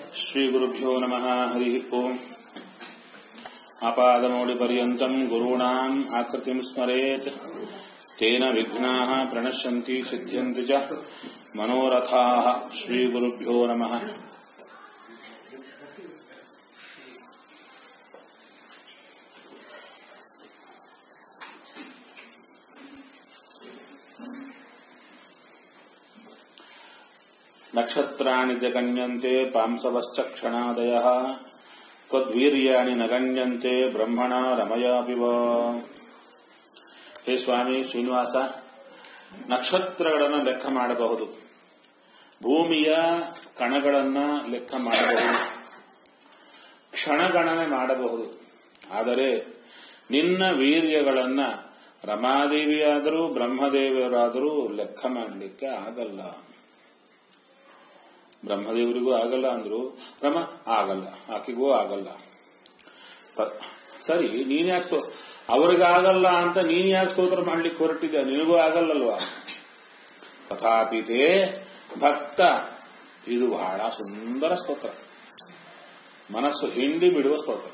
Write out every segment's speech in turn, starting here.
श्रीगुरुभ्यो नमः हरिः ओम् आपादमौलिपर्यन्तम् गुरूणाम् आकृतिम् स्मरेत् तेन विघ्नाः प्रणश्यन्ति सिद्ध्यन्ति च मनोरथाः श्रीगुरुभ्यो नमः नक्षत्राणि च गण्यन्ते पांसवश्च क्षणादयः त्वद्वीर्याणि न गण्यन्ते ब्रह्मणा रमयापि वा ಹೇ ಸ್ವಾಮಿ ಶ್ರೀನಿವಾಸ ನಕ್ಷತ್ರಗಳನ್ನು ಲೆಕ್ಕ ಮಾಡಬಹುದು ಭೂಮಿಯ ಕಣಗಳನ್ನ ಲೆಕ್ಕ ಮಾಡಬಹುದು ಕ್ಷಣಗಣನೆ ಮಾಡಬಹುದು ಆದರೆ ನಿನ್ನ ವೀರ್ಯಗಳನ್ನ ರಮಾದೇವಿಯಾದರೂ ಬ್ರಹ್ಮದೇವಿಯರಾದರೂ ಲೆಕ್ಕ ಮಾಡಲಿಕ್ಕೆ ಆಗಲ್ಲ ಬ್ರಹ್ಮದೇವರಿಗೂ ಆಗಲ್ಲ ಅಂದ್ರು ರಮ ಆಗಲ್ಲ ಆಕೆಗೂ ಆಗಲ್ಲ ಪ- ಸರಿ ನೀನ್ ಯಾಕೆ ಸ್ತೋ- ಅವ್ರಿಗಾಗಲ್ಲ ಅಂತ ನೀನ್ ಯಾಕೆ ಸ್ತೋತ್ರ ಮಾಡ್ಲಿಕ್ಕೆ ಹೊರಟಿದ್ದೆ ನಿನಗೂ ಆಗಲ್ಲಲ್ವಾ ತಥಾಪಿತೇ ಭಕ್ತ ಇದು ಬಹಳ ಸುಂದರ ಸ್ತೋತ್ರ ಮನಸ್ಸು ಹಿಂಡಿ ಬಿಡುವ ಸ್ತೋತ್ರ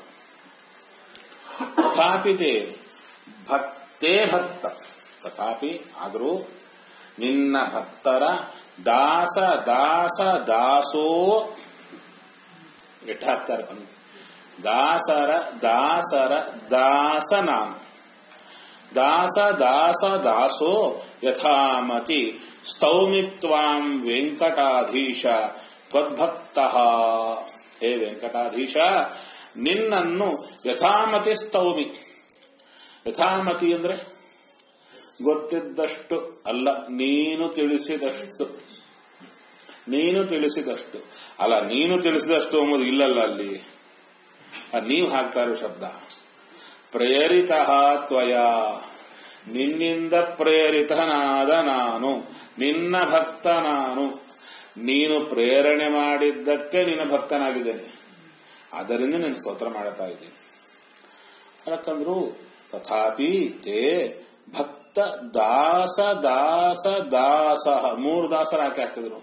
ತಥಾಪಿತೇ ಭಕ್ತೇ ಭಕ್ತ ತಥಾಪಿ ಆದರೂ ನಿನ್ನ ಭಕ್ತರ ದಾಸ ದಾಸ ದಾಸೋ ಎಟ್ಟು ಹಾಕ್ತಾರೆ ಬಂದು ದಾಸರ ದಾಸರ ದಾಸ ನಾನು ದಾಸ ದಾಸ ದಾಸೋ ಯಥಾಮತಿ ಸ್ತೌಮಿ ತ್ವಾಂ ವೆಂಕಟಾಧೀಶ ತ್ವದ್ಭಕ್ತ ಹೇ ವೆಂಕಟಾಧೀಶ ನಿನ್ನನ್ನು ಯಥಾಮತಿ ಸ್ತೌಮಿ ಯಥಾಮತಿ ಅಂದ್ರೆ ಗೊತ್ತಿದ್ದಷ್ಟು ಅಲ್ಲ ನೀನು ತಿಳಿಸಿದಷ್ಟು ನೀನು ತಿಳಿಸಿದಷ್ಟು ಅಲ್ಲ ನೀನು ತಿಳಿಸಿದಷ್ಟು ಎಂಬುದು ಇಲ್ಲಲ್ಲ ಅಲ್ಲಿ ಅದು ನೀವು ಹಾಕ್ತಾ ಇರೋ ಶಬ್ದ ಪ್ರೇರಿತ ತ್ವಯ ನಿನ್ನಿಂದ ಪ್ರೇರಿತನಾದ ನಾನು ನಿನ್ನ ಭಕ್ತ ನಾನು ನೀನು ಪ್ರೇರಣೆ ಮಾಡಿದ್ದಕ್ಕೆ ನಿನ್ನ ಭಕ್ತನಾಗಿದ್ದೇನೆ ಆದ್ದರಿಂದ ನಿನ್ನ ಸ್ತೋತ್ರ ಮಾಡುತ್ತಾ ಇದ್ದೀನಿ ಯಾಕಂದ್ರು ತಥಾಪಿ ತೇ ಭಕ್ತ ದಾಸ ದಾಸ ದಾಸ ಮೂರು ದಾಸರ ಹಾಕಿ ಹಾಕಿದ್ರು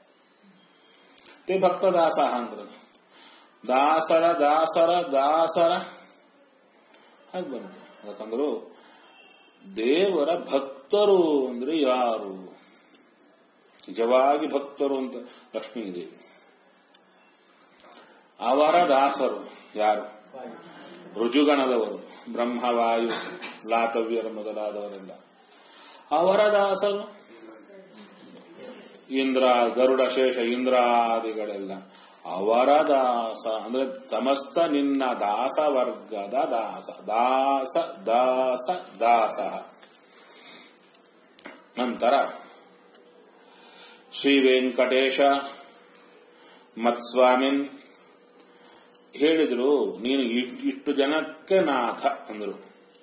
ತೇ ಭಕ್ತ ದಾಸ ಅಂದ್ರು ದಾಸರ ದಾಸರ ದಾಸರ ಹಾಗೆ ಬಂತು ಯಾಕಂದ್ರು ದೇವರ ಭಕ್ತರು ಅಂದ್ರೆ ಯಾರು ನಿಜವಾಗಿ ಭಕ್ತರು ಅಂತ ಲಕ್ಷ್ಮೀ ದೇವಿ ಅವರ ದಾಸರು ಯಾರು ರುಜುಗಣದವರು ಬ್ರಹ್ಮವಾಯು ಲಾತವ್ಯರು ಮೊದಲಾದವರೆಲ್ಲ ಅವರ ದಾಸರು ಇಂದ್ರ ಗರುಡ ಶೇಷ ಇಂದ್ರಾದಿಗಳೆಲ್ಲ ಅವರ ದಾಸ ಅಂದ್ರೆ ಸಮಸ್ತ ನಿನ್ನ ದಾಸ ವರ್ಗದ ದಾಸ ದಾಸ ದಾಸ ದಾಸ ನಂತರ ಶ್ರೀ ವೆಂಕಟೇಶ ಮತ್ಸ್ವಾಮಿನ್ ಹೇಳಿದ್ರು ನೀನು ಇ- ಇಷ್ಟು ಜನಕ್ಕೆ ನಾಥ ಅಂದ್ರು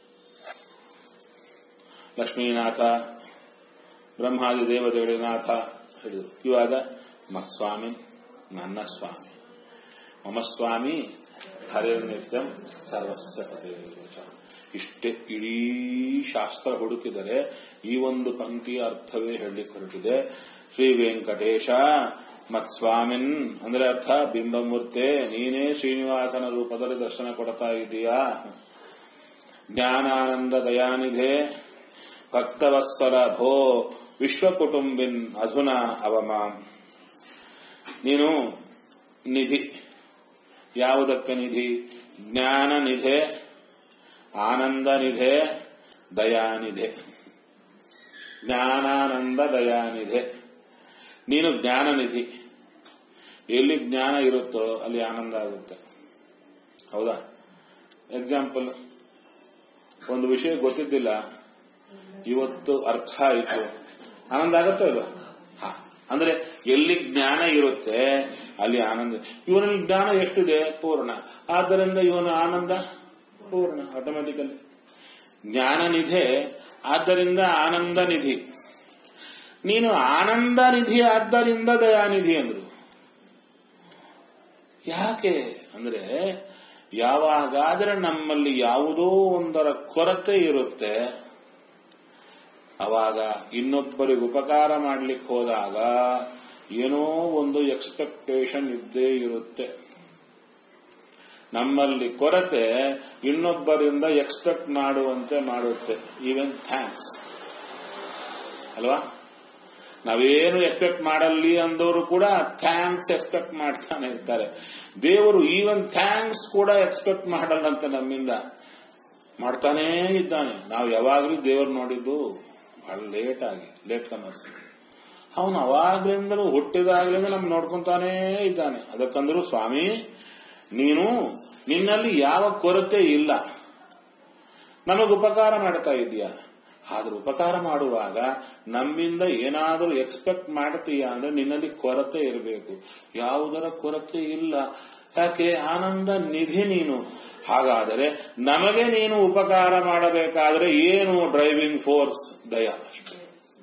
ಲಕ್ಷ್ಮೀನಾಥ ಬ್ರಹ್ಮಾದಿ ದೇವತೆಗಳಿಗೆ ನಾಥ ಹೇಳಿದರು ಇವಾಗ ಮತ್ಸ್ವಾಮಿ ನನ್ನ ಸ್ವಾಮಿ ಮಮ ಸ್ವಾಮಿ ಹರಿರ್ನಿತ್ಯಂ ಸರ್ವಸ್ಯ ಪದೇ ಇಷ್ಟೇ ಇಡೀ ಶಾಸ್ತ್ರ ಹುಡುಕಿದರೆ ಈ ಒಂದು ಪಂಕ್ತಿಯ ಅರ್ಥವೇ ಹೇಳಲಿಕ್ಕೆ ಹೊರಟಿದೆ ಶ್ರೀ ವೆಂಕಟೇಶ ಮತ್ಸ್ವಾಮಿನ್ ಅಂದ್ರೆ ಅರ್ಥ ಬಿಂಬಮೂರ್ತೆ ನೀನೇ ಶ್ರೀನಿವಾಸನ ರೂಪದಲ್ಲಿ ದರ್ಶನ ಕೊಡ್ತಾ ಇದ್ದೀಯಾ ಜ್ಞಾನಾನಂದ ದಯಾನಿಧೆ ಭಕ್ತವತ್ಸಲ ಭೋ ವಿಶ್ವಕುಟುಂಬಿನ್ ಅಧುನಾ ಅವಮಾಂ ನೀನು ನಿಧಿ ಯಾವುದಕ್ಕೆ ನಿಧಿ ಜ್ಞಾನ ನಿಧೆ ಆನಂದ ನಿಧೆ ದಯಾನಿಧೆ ಜ್ಞಾನಾನಂದ ದಯಾನಿಧೆ ನೀನು ಜ್ಞಾನ ನಿಧಿ ಎಲ್ಲಿ ಜ್ಞಾನ ಇರುತ್ತೋ ಅಲ್ಲಿ ಆನಂದ ಆಗುತ್ತೆ ಹೌದಾ ಎಕ್ಸಾಂಪಲ್ ಒಂದು ವಿಷಯ ಗೊತ್ತಿದ್ದಿಲ್ಲ ಇವತ್ತು ಅರ್ಥ ಆಯಿತು ಆನಂದ ಆಗುತ್ತೋ ಇಲ್ಲ ಹಾ ಅಂದ್ರೆ ಎಲ್ಲಿ ಜ್ಞಾನ ಇರುತ್ತೆ ಅಲ್ಲಿ ಆನಂದ ಇವನಲ್ಲಿ ಜ್ಞಾನ ಎಷ್ಟಿದೆ ಪೂರ್ಣ ಆದ್ದರಿಂದ ಇವನ ಆನಂದ ಪೂರ್ಣ ಆಟೋಮ್ಯಾಟಿಕಲಿ ಜ್ಞಾನ ನಿಧೆ ಆದ್ದರಿಂದ ಆನಂದ ನಿಧಿ ನೀನು ಆನಂದ ನಿಧಿ ಆದ್ದರಿಂದ ದಯಾನಿಧಿ ಅಂದ್ರು ಯಾಕೆ ಅಂದ್ರೆ ಯಾವಾಗಾದರೆ ನಮ್ಮಲ್ಲಿ ಯಾವುದೋ ಒಂದರ ಕೊರತೆ ಇರುತ್ತೆ ಅವಾಗ ಇನ್ನೊಬ್ಬರಿಗೆ ಉಪಕಾರ ಮಾಡ್ಲಿಕ್ಕೆ ಹೋದಾಗ ಏನೋ ಒಂದು ಎಕ್ಸ್ಪೆಕ್ಟೇಷನ್ ಇದ್ದೇ ಇರುತ್ತೆ ನಮ್ಮಲ್ಲಿ ಕೊರತೆ ಇನ್ನೊಬ್ಬರಿಂದ ಎಕ್ಸ್ಪೆಕ್ಟ್ ಮಾಡುವಂತೆ ಮಾಡುತ್ತೆ ಈವನ್ ಥ್ಯಾಂಕ್ಸ್ ಅಲ್ವಾ ನಾವೇನು ಎಕ್ಸ್ಪೆಕ್ಟ್ ಮಾಡಲ್ಲಿ ಅಂದವರು ಕೂಡ ಥ್ಯಾಂಕ್ಸ್ ಎಕ್ಸ್ಪೆಕ್ಟ್ ಮಾಡ್ತಾನೆ ಇರ್ತಾರೆ ದೇವರು ಈವನ್ ಥ್ಯಾಂಕ್ಸ್ ಕೂಡ ಎಕ್ಸ್ಪೆಕ್ಟ್ ಮಾಡಲ್ಲಂತೆ ನಮ್ಮಿಂದ ಮಾಡ್ತಾನೇ ಇದ್ದಾನೆ ನಾವು ಯಾವಾಗಲೂ ದೇವರು ನೋಡಿದ್ದು ಬಹಳ ಲೇಟ್ ಆಗಿ ಲೇಟ್ ಕಮರ್ಸ್ ಅವನು ಅವಾಗ್ಲಿಂದಲೂ ಹುಟ್ಟಿದಾಗ್ಲಿಂದ ನಮ್ ನೋಡ್ಕೊಂತಾನೇ ಇದ್ದಾನೆ ಅದಕ್ಕಂದ್ರು ಸ್ವಾಮಿ ನೀನು ನಿನ್ನಲ್ಲಿ ಯಾವ ಕೊರತೆ ಇಲ್ಲ ನಮಗ್ ಉಪಕಾರ ಮಾಡ್ತಾ ಇದೀಯ ಆದ್ರೆ ಉಪಕಾರ ಮಾಡುವಾಗ ನಮ್ಮಿಂದ ಏನಾದರೂ ಎಕ್ಸ್ಪೆಕ್ಟ್ ಮಾಡ್ತೀಯ ಅಂದ್ರೆ ನಿನ್ನಲ್ಲಿ ಕೊರತೆ ಇರಬೇಕು ಯಾವುದರ ಕೊರತೆ ಇಲ್ಲ ಯಾಕೆ ಆನಂದ ನಿಧಿ ನೀನು ಹಾಗಾದರೆ ನಮಗೆ ನೀನು ಉಪಕಾರ ಮಾಡಬೇಕಾದ್ರೆ ಏನು ಡ್ರೈವಿಂಗ್ ಫೋರ್ಸ್ ದಯ ಅಷ್ಟೇ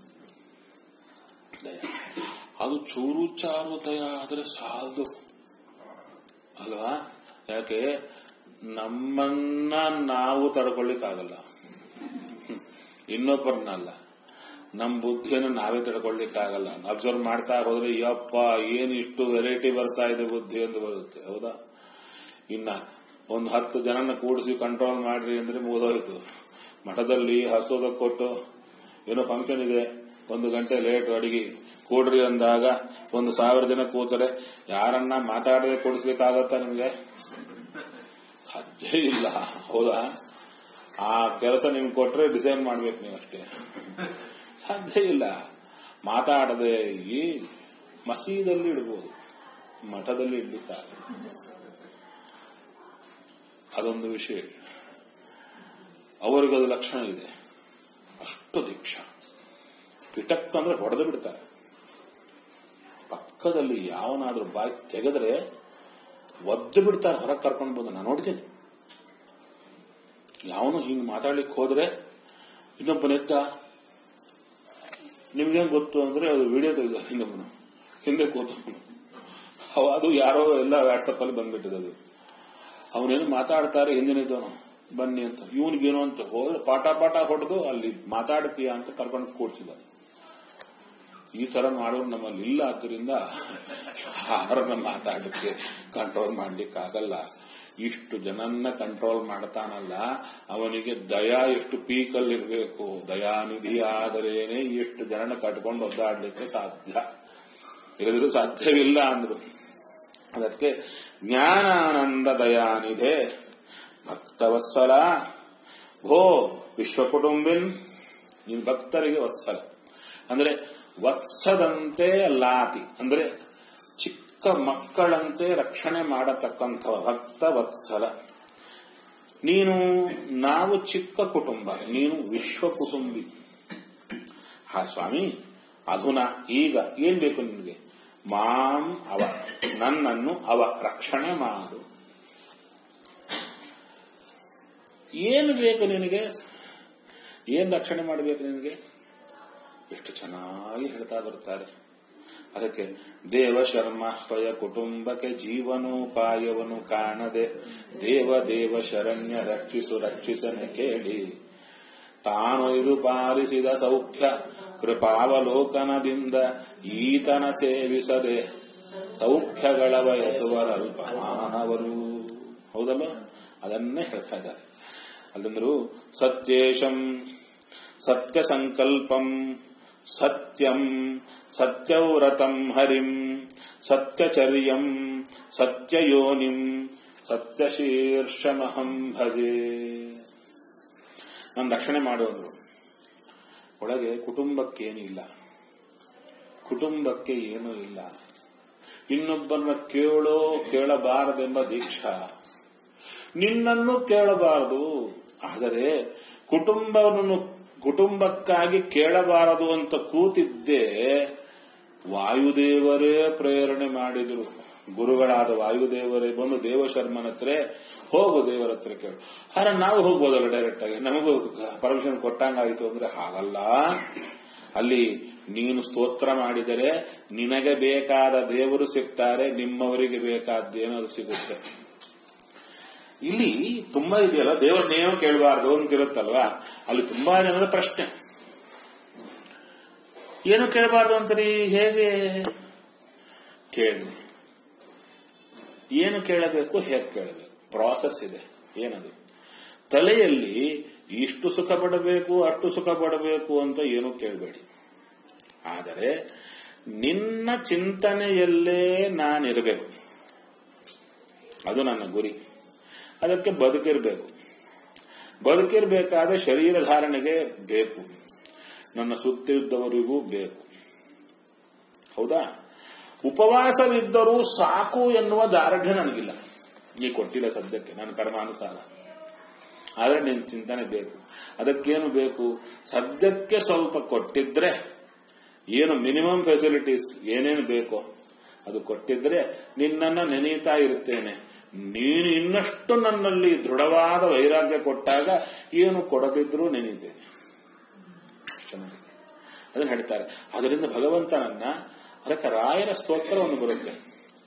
ದಯ ಅದು ಚೂರು ಚಾರು ದಯ ಆದರೆ ಸಾಲದು ಅಲ್ವಾ ಯಾಕೆ ನಮ್ಮನ್ನ ನಾವು ತಡ್ಕೊಳ್ಳಿಕ್ಕಾಗಲ್ಲ ಇನ್ನೊಬ್ಬರನ್ನಲ್ಲ ನಮ್ಮ ಬುದ್ಧಿಯನ್ನು ನಾವೇ ತಡ್ಕೊಳ್ಳಿಕ್ಕಾಗಲ್ಲ ಅಬ್ಸರ್ವ್ ಮಾಡ್ತಾ ಹೋದ್ರೆ ಯಪ್ಪ ಏನು ಇಷ್ಟು ವೆರೈಟಿ ಬರ್ತಾ ಇದೆ ಬುದ್ಧಿ ಎಂದು ಬರುತ್ತೆ ಹೌದಾ ಇನ್ನ ಒಂದು ಹತ್ತು ಜನನ ಕೂಡಿಸಿ ಕಂಟ್ರೋಲ್ ಮಾಡ್ರಿ ಅಂದ್ರೆ ಮುಗಿದೋಯ್ತು ಮಠದಲ್ಲಿ ಹಸೋದ ಕೊಟ್ಟು ಏನೋ ಫಂಕ್ಷನ್ ಇದೆ ಒಂದು ಗಂಟೆ ಲೇಟ್ ಅಡಿಗೆ ಕೂಡ್ರಿ ಅಂದಾಗ ಒಂದು ಸಾವಿರ ಜನ ಕೂತರೆ ಯಾರನ್ನ ಮಾತಾಡದೆ ಕೊಡಿಸ್ಲಿಕ್ಕಾಗತ್ತಾ ನಿಮ್ಗೆ ಸಾಧ್ಯ ಇಲ್ಲ ಹೌದಾ ಆ ಕೆಲಸ ನಿಮ್ಗೆ ಕೊಟ್ರೆ ಡಿಸೈನ್ ಮಾಡ್ಬೇಕು ನೀವು ಅಷ್ಟೇ ಸಾಧ್ಯ ಇಲ್ಲ ಮಾತಾಡದೆ ಈ ಮಸೀದಲ್ಲಿ ಇಡ್ಬೋದು ಮಠದಲ್ಲಿ ಇಡ್ಲಿಕ್ಕಾಗಲ್ಲ ಅದೊಂದು ವಿಷಯ ಅವರಿಗದು ಲಕ್ಷಣ ಇದೆ ಅಷ್ಟು ದೀಕ್ಷಾ ಪಿಟಕ್ ಅಂದ್ರೆ ಹೊಡೆದು ಬಿಡ್ತಾರೆ ಪಕ್ಕದಲ್ಲಿ ಯಾವನಾದ್ರೂ ಬಾಯಿ ತೆಗೆದ್ರೆ ಒದ್ದು ಬಿಡ್ತಾರೆ ಹೊರಗೆ ಕರ್ಕೊಂಡು ಬಂದು ನಾನು ನೋಡ್ತೀನಿ ಯಾವನು ಹಿಂಗ್ ಮಾತಾಡ್ಲಿಕ್ಕೆ ಹೋದ್ರೆ ಇನ್ನೊಬ್ಬನೆತ್ತ ನಿಮ್ಗೇನ್ ಗೊತ್ತು ಅಂದ್ರೆ ಅದು ವಿಡಿಯೋ ತೆಗೆದ ಇನ್ನೊಬ್ಬನು ಹಿಂದೆ ಕೂತು ಅವ ಅದು ಯಾರೋ ಎಲ್ಲ ವಾಟ್ಸಪ್ ಅಲ್ಲಿ ಬಂದ್ಬಿಟ್ಟಿದೆ ಅದು ಅವನೇನು ಮಾತಾಡ್ತಾರೆ ಹಿಂದಿನಿದ್ದವನು ಬನ್ನಿ ಅಂತ ಇವನಿಗೇನು ಅಂತ ಹೋದ್ರೆ ಪಾಠ ಪಾಠ ಹೊಡೆದು ಅಲ್ಲಿ ಮಾತಾಡ್ತೀಯ ಅಂತ ಕರ್ಕೊಂಡು ಕೂಡ್ಸಿದ ಈ ತರ ಮಾಡೋರು ನಮ್ಮಲ್ಲಿ ಇಲ್ಲ ಆದ್ದರಿಂದ ಯಾರನ್ನ ಮಾತಾಡಲಿಕ್ಕೆ ಕಂಟ್ರೋಲ್ ಮಾಡ್ಲಿಕ್ಕೆ ಆಗಲ್ಲ ಇಷ್ಟು ಜನನ್ನ ಕಂಟ್ರೋಲ್ ಮಾಡ್ತಾನಲ್ಲ ಅವನಿಗೆ ದಯಾ ಎಷ್ಟು ಪೀಕಲ್ಲಿ ಇರಬೇಕು ದಯಾನಿಧಿ ಆದರೇನೆ ಇಷ್ಟು ಜನನ ಕಟ್ಕೊಂಡು ಒದ್ದಾಡ್ಲಿಕ್ಕೆ ಸಾಧ್ಯ ಇಲ್ಲದಿದ್ರೆ ಸಾಧ್ಯವಿಲ್ಲ ಅಂದ್ರು ಅದಕ್ಕೆ ಜ್ಞಾನಾನಂದ ದಯಾನಿಧೆ ಭಕ್ತವತ್ಸಲ ಭೋ ವಿಶ್ವಕುಟುಂಬಿನ್ ನೀನ್ ಭಕ್ತರಿಗೆ ವತ್ಸಲ ಅಂದ್ರೆ ವತ್ಸದಂತೆ ಲಾತಿ ಅಂದ್ರೆ ಚಿಕ್ಕ ಮಕ್ಕಳಂತೆ ರಕ್ಷಣೆ ಮಾಡತಕ್ಕಂಥ ಭಕ್ತ ವತ್ಸಲ ನೀನು ನಾವು ಚಿಕ್ಕ ಕುಟುಂಬ ನೀನು ವಿಶ್ವ ಕುಟುಂಬಿ ಹಾ ಸ್ವಾಮಿ ಅಧುನ ಈಗ ಏನ್ ಬೇಕು ನಿನಗೆ ಮಾಂ ಅವ ನನ್ನನ್ನು ಅವ ರಕ್ಷಣೆ ಮಾಡು ಏನು ಬೇಕು ನಿನಗೆ ಏನ್ ರಕ್ಷಣೆ ಮಾಡಬೇಕು ನಿನಗೆ ಎಷ್ಟು ಚೆನ್ನಾಗಿ ಹೇಳ್ತಾ ಬರ್ತಾರೆ ಅದಕ್ಕೆ ದೇವ ಶರ್ಮ ಸ್ವಯ ಕುಟುಂಬಕ್ಕೆ ಜೀವನೋಪಾಯವನ್ನು ಕಾಣದೆ ದೇವ ದೇವ ಶರಣ್ಯ ರಕ್ಷಿಸು ರಕ್ಷಿಸನೆ ಕೇಳಿ ತಾನು ಇದು ಪಾಲಿಸಿದ ಸೌಖ್ಯ ಕೃಪಾವಲೋಕನದಿಂದ ಈತನ ಸೇವಿಸದೆ ಸೌಖ್ಯಗಳ ಬಯಸುವರಲ್ಪ ಮಾನವರು ಹೌದಲ್ಲ ಅದನ್ನೇ ಹೇಳ್ತಾ ಇದ್ದಾರೆ ಅಲ್ಲಂದ್ರು ಸತ್ಯೇಶಂ ಸತ್ಯ ಸಂಕಲ್ಪಂ ಸತ್ಯಂ ಸತ್ಯವ್ರತಂ ಹರಿಂ ಸತ್ಯಚರ್ಯಂ ಸತ್ಯಯೋನಿಂ ಸತ್ಯಶೀರ್ಷಮಹಂ ಭಜೆ ನನ್ನ ರಕ್ಷಣೆ ಮಾಡುವಂದ್ರು ಒಳಗೆ ಕುಟುಂಬಕ್ಕೇನು ಇಲ್ಲ ಕುಟುಂಬಕ್ಕೆ ಏನೂ ಇಲ್ಲ ಇನ್ನೊಬ್ಬರನ್ನ ಕೇಳೋ ಕೇಳಬಾರದೆಂಬ ದೀಕ್ಷಾ ನಿನ್ನನ್ನು ಕೇಳಬಾರದು ಆದರೆ ಕುಟುಂಬವನ್ನು ಕುಟುಂಬಕ್ಕಾಗಿ ಕೇಳಬಾರದು ಅಂತ ಕೂತಿದ್ದೇ ವಾಯುದೇವರೇ ಪ್ರೇರಣೆ ಮಾಡಿದರು ಗುರುಗಳಾದ ವಾಯುದೇವರೇ ಬಂದು ದೇವಶರ್ಮನ ಹತ್ರ ಹೋಗು ದೇವರ ಹತ್ರ ಕೇಳು ಆದ್ರೆ ನಾವು ಹೋಗ್ಬೋದಲ್ಲ ಡೈರೆಕ್ಟ್ ಆಗಿ ನಮಗೂ ಪರ್ಮಿಷನ್ ಕೊಟ್ಟಂಗಾಯಿತು ಅಂದ್ರೆ ಹಾಗಲ್ಲ ಅಲ್ಲಿ ನೀನು ಸ್ತೋತ್ರ ಮಾಡಿದರೆ ನಿನಗೆ ಬೇಕಾದ ದೇವರು ಸಿಗ್ತಾರೆ ನಿಮ್ಮವರಿಗೆ ಬೇಕಾದ್ದೇನೋ ಅದು ಸಿಗುತ್ತೆ ಇಲ್ಲಿ ತುಂಬಾ ಇದೆಯಲ್ಲ ದೇವರನ್ನೇನು ಕೇಳಬಾರ್ದು ಅಂತಿರುತ್ತಲ್ವಾ ಅಲ್ಲಿ ತುಂಬಾ ಜನದ ಪ್ರಶ್ನೆ ಏನು ಕೇಳಬಾರ್ದು ಅಂತೀರಿ ಹೇಗೆ ಕೇಳಿ ಏನು ಕೇಳಬೇಕು ಹೇಗೆ ಕೇಳಬೇಕು ಪ್ರಾಸೆಸ್ ಇದೆ ಏನದು ತಲೆಯಲ್ಲಿ ಇಷ್ಟು ಸುಖ ಪಡಬೇಕು ಅಷ್ಟು ಸುಖ ಪಡಬೇಕು ಅಂತ ಏನು ಕೇಳಬೇಡಿ ಆದರೆ ನಿನ್ನ ಚಿಂತನೆಯಲ್ಲೇ ನಾನಿರಬೇಕು ಅದು ನನ್ನ ಗುರಿ ಅದಕ್ಕೆ ಬದುಕಿರಬೇಕು ಬದುಕಿರಬೇಕಾದ್ರೆ ಶರೀರ ಧಾರಣೆಗೆ ಬೇಕು ನನ್ನ ಸುತ್ತಿದ್ದವರಿಗೂ ಬೇಕು ಹೌದಾ ಉಪವಾಸವಿದ್ದರೂ ಸಾಕು ಎನ್ನುವ ದಾರ್ಢ್ಯ ನನಗಿಲ್ಲ ನೀ ಕೊಟ್ಟಿಲ್ಲ ಸದ್ಯಕ್ಕೆ ನನ್ನ ಕರ್ಮಾನುಸಾರ ಆದರೆ ನಿನ್ ಚಿಂತನೆ ಬೇಕು ಅದಕ್ಕೇನು ಬೇಕು ಸದ್ಯಕ್ಕೆ ಸ್ವಲ್ಪ ಕೊಟ್ಟಿದ್ರೆ ಏನು ಮಿನಿಮಮ್ ಫೆಸಿಲಿಟೀಸ್ ಏನೇನು ಬೇಕೋ ಅದು ಕೊಟ್ಟಿದ್ರೆ ನಿನ್ನನ್ನ ನೆನೆಯುತ್ತಾ ಇರುತ್ತೇನೆ ನೀನು ಇನ್ನಷ್ಟು ನನ್ನಲ್ಲಿ ದೃಢವಾದ ವೈರಾಗ್ಯ ಕೊಟ್ಟಾಗ ಏನು ಕೊಡದಿದ್ರೂ ನೆನೀತೇನೆ ಚೆನ್ನಾಗಿ ಅದನ್ನು ಹೇಳ್ತಾರೆ ಅದರಿಂದ ಭಗವಂತನನ್ನ ಅದಕ್ಕೆ ರಾಯರ ಸ್ತೋತ್ರವನ್ನು ಬರುತ್ತೆ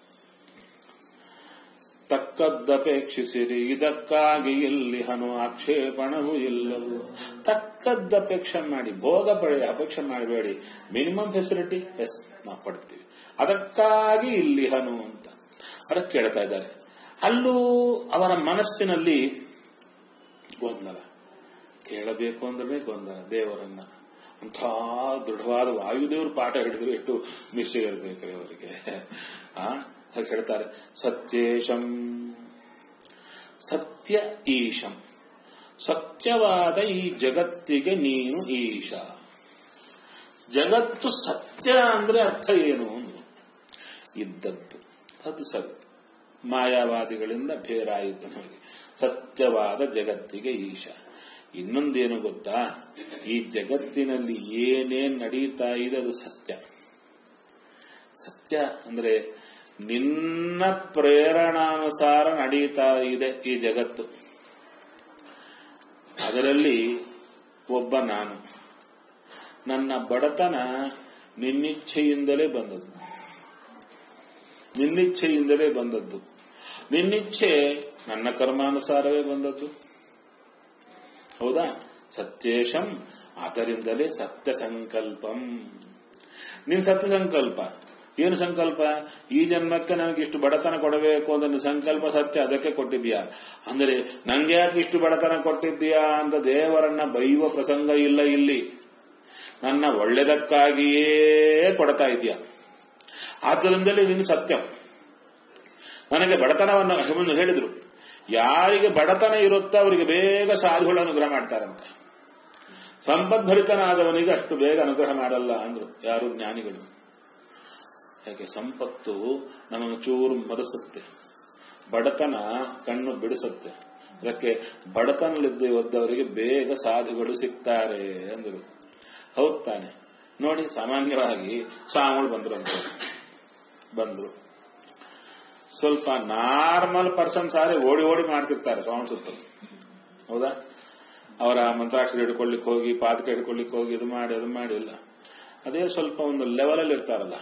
ತಕ್ಕದ್ದಪೇಕ್ಷಿಸಿರಿ ಇದಕ್ಕಾಗಿ ಇಲ್ಲಿ ಹನು ಆಕ್ಷೇಪಣವು ಇಲ್ಲವು ತಕ್ಕದ್ದಪೇಕ್ಷೆ ಮಾಡಿ ಭೋಗ ಪಡೆಯ ಅಪೇಕ್ಷೆ ಮಾಡಬೇಡಿ ಮಿನಿಮಮ್ ಫೆಸಿಲಿಟಿ ಎಸ್ ನಾವು ಕೊಡ್ತೀವಿ ಅದಕ್ಕಾಗಿ ಇಲ್ಲಿ ಹನು ಅಂತ ಅದಕ್ಕೆ ಕೇಳ್ತಾ ಇದ್ದಾರೆ ಅಲ್ಲೂ ಅವರ ಮನಸ್ಸಿನಲ್ಲಿ ಗೊಂದಲ ಕೇಳಬೇಕು ಅಂದ್ರೆ ಗೊಂದಲ ದೇವರನ್ನ ಅಂಥ ದೃಢವಾದ ವಾಯುದೇವರು ಪಾಠ ಹಿಡಿದ್ರೆ ಎಷ್ಟು ನಿಶ್ಚಯ ಇರಬೇಕ್ರಿ ಅವರಿಗೆ ಆ ಹಾಗೆ ಹೇಳ್ತಾರೆ ಸತ್ಯೇಶಂ ಸತ್ಯ ಈಶಂ ಸತ್ಯವಾದ ಈ ಜಗತ್ತಿಗೆ ನೀನು ಈಶ ಜಗತ್ತು ಸತ್ಯ ಅಂದ್ರೆ ಅರ್ಥ ಏನು ಇದ್ದದ್ದು ಅದು ಸರಿ ಮಾಯಾವಾದಿಗಳಿಂದ ಬೇರಾಯಿತು ನಮಗೆ ಸತ್ಯವಾದ ಜಗತ್ತಿಗೆ ಈಶ ಇನ್ನೊಂದೇನು ಗೊತ್ತಾ ಈ ಜಗತ್ತಿನಲ್ಲಿ ಏನೇನ್ ನಡೀತಾ ಇದೆ ಅದು ಸತ್ಯ ಸತ್ಯ ಅಂದ್ರೆ ನಿನ್ನ ಪ್ರೇರಣಾನುಸಾರ ನಡೀತಾ ಇದೆ ಈ ಜಗತ್ತು ಅದರಲ್ಲಿ ಒಬ್ಬ ನಾನು ನನ್ನ ಬಡತನ ನಿನ್ನಿಚ್ಛೆಯಿಂದಲೇ ಬಂದದ್ದು ನಿನ್ನಿಚ್ಛೆಯಿಂದಲೇ ಬಂದದ್ದು ನಿನ್ನಿಚ್ಛೆ ನನ್ನ ಕರ್ಮಾನುಸಾರವೇ ಬಂದದ್ದು ಹೌದಾ ಸತ್ಯೇಶಂ ಅದರಿಂದಲೇ ಸತ್ಯ ಸಂಕಲ್ಪಂ ನಿನ್ ಸತ್ಯ ಸಂಕಲ್ಪ ಏನು ಸಂಕಲ್ಪ ಈ ಜನ್ಮಕ್ಕೆ ನನಗೆ ಇಷ್ಟು ಬಡತನ ಕೊಡಬೇಕು ಅಂತ ನಿನ್ ಸಂಕಲ್ಪ ಸತ್ಯ ಅದಕ್ಕೆ ಕೊಟ್ಟಿದ್ಯಾ ಅಂದ್ರೆ ನಂಗೆ ಯಾಕೆ ಇಷ್ಟು ಬಡತನ ಕೊಟ್ಟಿದ್ಯಾ ಅಂತ ದೇವರನ್ನ ಬೈಯುವ ಪ್ರಸಂಗ ಇಲ್ಲ ಇಲ್ಲಿ ನನ್ನ ಒಳ್ಳೆದಕ್ಕಾಗಿಯೇ ಕೊಡ್ತಾ ಇದೆಯಾ ಆದ್ದರಿಂದಲೇ ನೀನು ಸತ್ಯ ನನಗೆ ಬಡತನವನ್ನು ಹೇಳಿದ್ರು ಯಾರಿಗೆ ಬಡತನ ಇರುತ್ತೋ ಅವರಿಗೆ ಬೇಗ ಸಾಧುಗಳು ಅನುಗ್ರಹ ಮಾಡ್ತಾರಂತೆ ಸಂಪದ್ಭರಿತನಾದವನಿಗೆ ಅಷ್ಟು ಬೇಗ ಅನುಗ್ರಹ ಮಾಡಲ್ಲ ಅಂದ್ರು ಯಾರು ಜ್ಞಾನಿಗಳು ಯಾಕೆ ಸಂಪತ್ತು ನಮ್ಮನ್ನು ಚೂರು ಮರೆಸುತ್ತೆ ಬಡತನ ಕಣ್ಣು ಬಿಡಿಸುತ್ತೆ ಅದಕ್ಕೆ ಬಡತನಲ್ಲಿದ್ದ ಒದ್ದವರಿಗೆ ಬೇಗ ಸಾಧುಗಳು ಸಿಗ್ತಾರೆ ಅಂದರು ಹೌದ್ ತಾನೆ ನೋಡಿ ಸಾಮಾನ್ಯವಾಗಿ ಸ್ವಾಮಿಗಳು ಬಂದ್ರಂತ ಬಂದ್ರು ಸ್ವಲ್ಪ ನಾರ್ಮಲ್ ಪರ್ಸನ್ ಸಾರಿ ಓಡಿ ಓಡಿ ಮಾಡ್ತಿರ್ತಾರೆ ಸ್ವಾಮಿ ಸುತ್ತ ಹೌದಾ ಅವರ ಮಂತ್ರಾಕ್ಷರ ಹಿಡ್ಕೊಳ್ಳಿಕ್ ಹೋಗಿ ಪಾದಕ ಹಿಡ್ಕೊಳ್ಳಿಕ್ ಹೋಗಿ ಇದು ಮಾಡಿ ಅದು ಮಾಡಿ ಇಲ್ಲ ಅದೇ ಸ್ವಲ್ಪ ಒಂದು ಲೆವೆಲ್ ಅಲ್ಲಿ ಇರ್ತಾರಲ್ಲ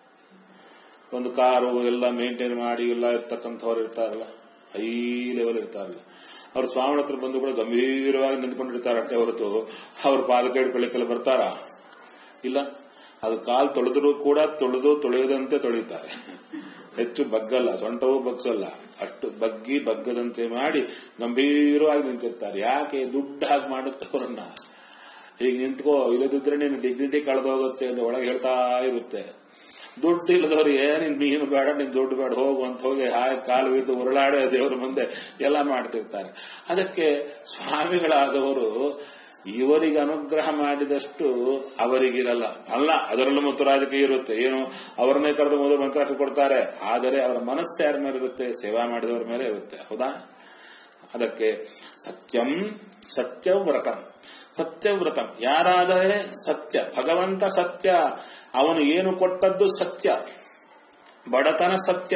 ಒಂದು ಕಾರು ಎಲ್ಲ ಮೇಂಟೈನ್ ಮಾಡಿ ಎಲ್ಲ ಇರ್ತಕ್ಕಂಥವ್ರು ಇರ್ತಾರಲ್ಲ ಹೈ ಲೆವೆಲ್ ಇರ್ತಾರಲ್ಲ ಅವ್ರು ಸ್ವಾಮಿ ಹತ್ರ ಬಂದು ಕೂಡ ಗಂಭೀರವಾಗಿ ನಿಂತ್ಕೊಂಡಿರ್ತಾರಷ್ಟೇ ಹೊರತು ಅವ್ರ ಪಾದಕ ಹಿಡ್ಕೊಳ್ಳಿಕ್ಕೆಲ್ಲ ಬರ್ತಾರ ಇಲ್ಲ ಅದು ಕಾಲು ತೊಳೆದ್ರು ಕೂಡ ತೊಳೆದು ತೊಳೆಯದಂತೆ ತೊಳಿತಾರೆ ಹೆಚ್ಚು ಬಗ್ಗಲ್ಲ ಸೊಂಟವೂ ಬಗ್ಸಲ್ಲ ಅಷ್ಟು ಬಗ್ಗಿ ಬಗ್ಗದಂತೆ ಮಾಡಿ ಗಂಭೀರವಾಗಿ ನಿಂತಿರ್ತಾರೆ ಯಾಕೆ ದುಡ್ಡು ಹಾಗೆ ಮಾಡುತ್ತೆ ಅವರನ್ನ ಈಗ ನಿಂತ್ಕೋ ಇಲ್ಲದಿದ್ರೆ ನೀನು ಡಿಗ್ನಿಟಿ ಕಳೆದೋಗುತ್ತೆ ಅಂತ ಒಳಗೆ ಹೇಳ್ತಾ ಇರುತ್ತೆ ದುಡ್ಡು ಇಲ್ಲದವ್ರು ಏನು ನೀನು ಬೇಡ ನಿನ್ ದುಡ್ಡು ಬೇಡ ಹೋಗು ಅಂತ ಹೋಗಿ ಹಾಗೆ ಕಾಲು ಬಿದ್ದು ಉರುಳಾಡೋ ದೇವರ ಮುಂದೆ ಎಲ್ಲ ಮಾಡ್ತಿರ್ತಾರೆ ಅದಕ್ಕೆ ಸ್ವಾಮಿಗಳಾದವರು ಇವರಿಗೆ ಅನುಗ್ರಹ ಮಾಡಿದಷ್ಟು ಅವರಿಗಿರಲ್ಲ ಅಲ್ಲ ಅದರಲ್ಲೂ ಮತ್ತು ರಾಜಕೀಯ ಇರುತ್ತೆ ಏನು ಅವರನ್ನೇ ಕರೆದು ಮೊದಲು ಮಂತ್ರಾಕ್ಷ ಕೊಡ್ತಾರೆ ಆದರೆ ಅವರ ಮನಸ್ಸು ಯಾರ ಮೇಲೆ ಇರುತ್ತೆ ಸೇವಾ ಮಾಡಿದವರ ಮೇಲೆ ಇರುತ್ತೆ ಹೌದಾ ಅದಕ್ಕೆ ಸತ್ಯಂ ಸತ್ಯವ್ರತಂ ಸತ್ಯವ್ರತಂ ಯಾರಾದರೆ ಸತ್ಯ ಭಗವಂತ ಸತ್ಯ ಅವನು ಏನು ಕೊಟ್ಟದ್ದು ಸತ್ಯ ಬಡತನ ಸತ್ಯ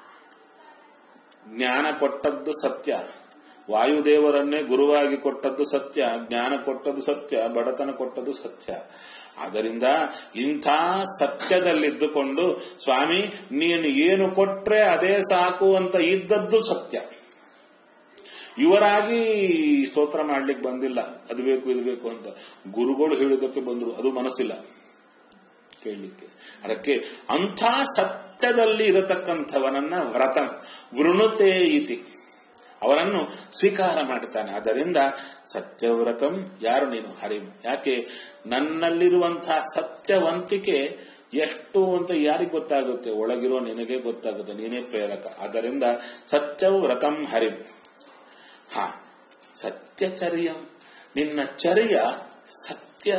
ಜ್ಞಾನ ಕೊಟ್ಟದ್ದು ಸತ್ಯ ವಾಯುದೇವರನ್ನೇ ಗುರುವಾಗಿ ಕೊಟ್ಟದ್ದು ಸತ್ಯ ಜ್ಞಾನ ಕೊಟ್ಟದ್ದು ಸತ್ಯ ಬಡತನ ಕೊಟ್ಟದ್ದು ಸತ್ಯ ಆದ್ದರಿಂದ ಇಂಥ ಸತ್ಯದಲ್ಲಿದ್ದುಕೊಂಡು ಸ್ವಾಮಿ ನೀನು ಏನು ಕೊಟ್ರೆ ಅದೇ ಸಾಕು ಅಂತ ಇದ್ದದ್ದು ಸತ್ಯ ಇವರಾಗಿ ಸ್ತೋತ್ರ ಮಾಡ್ಲಿಕ್ಕೆ ಬಂದಿಲ್ಲ ಅದು ಬೇಕು ಇದು ಬೇಕು ಅಂತ ಗುರುಗಳು ಹೇಳುವುದಕ್ಕೆ ಬಂದ್ರು ಅದು ಮನಸ್ಸಿಲ್ಲ ಕೇಳಲಿಕ್ಕೆ ಅದಕ್ಕೆ ಅಂಥ ಸತ್ಯ ಸತ್ಯದಲ್ಲಿ ಇರತಕ್ಕಂಥವನನ್ನ ವ್ರತ ವೃಣುತೆ ಇತಿ ಅವನನ್ನು ಸ್ವೀಕಾರ ಮಾಡ್ತಾನೆ ಆದ್ದರಿಂದ ಸತ್ಯವ್ರತಂ ಯಾರು ನೀನು ಹರಿಂ ಯಾಕೆ ನನ್ನಲ್ಲಿರುವಂತಹ ಸತ್ಯವಂತಿಕೆ ಎಷ್ಟು ಅಂತ ಯಾರಿಗೆ ಗೊತ್ತಾಗುತ್ತೆ ಒಳಗಿರೋ ನಿನಗೆ ಗೊತ್ತಾಗುತ್ತೆ ನೀನೇ ಪ್ರೇರಕ ಆದ್ದರಿಂದ ಸತ್ಯವ್ರತಂ ಹರಿಂ ಹಾ ಸತ್ಯಚರ್ಯ ನಿನ್ನ ಚರ್ಯ ಸತ್ಯ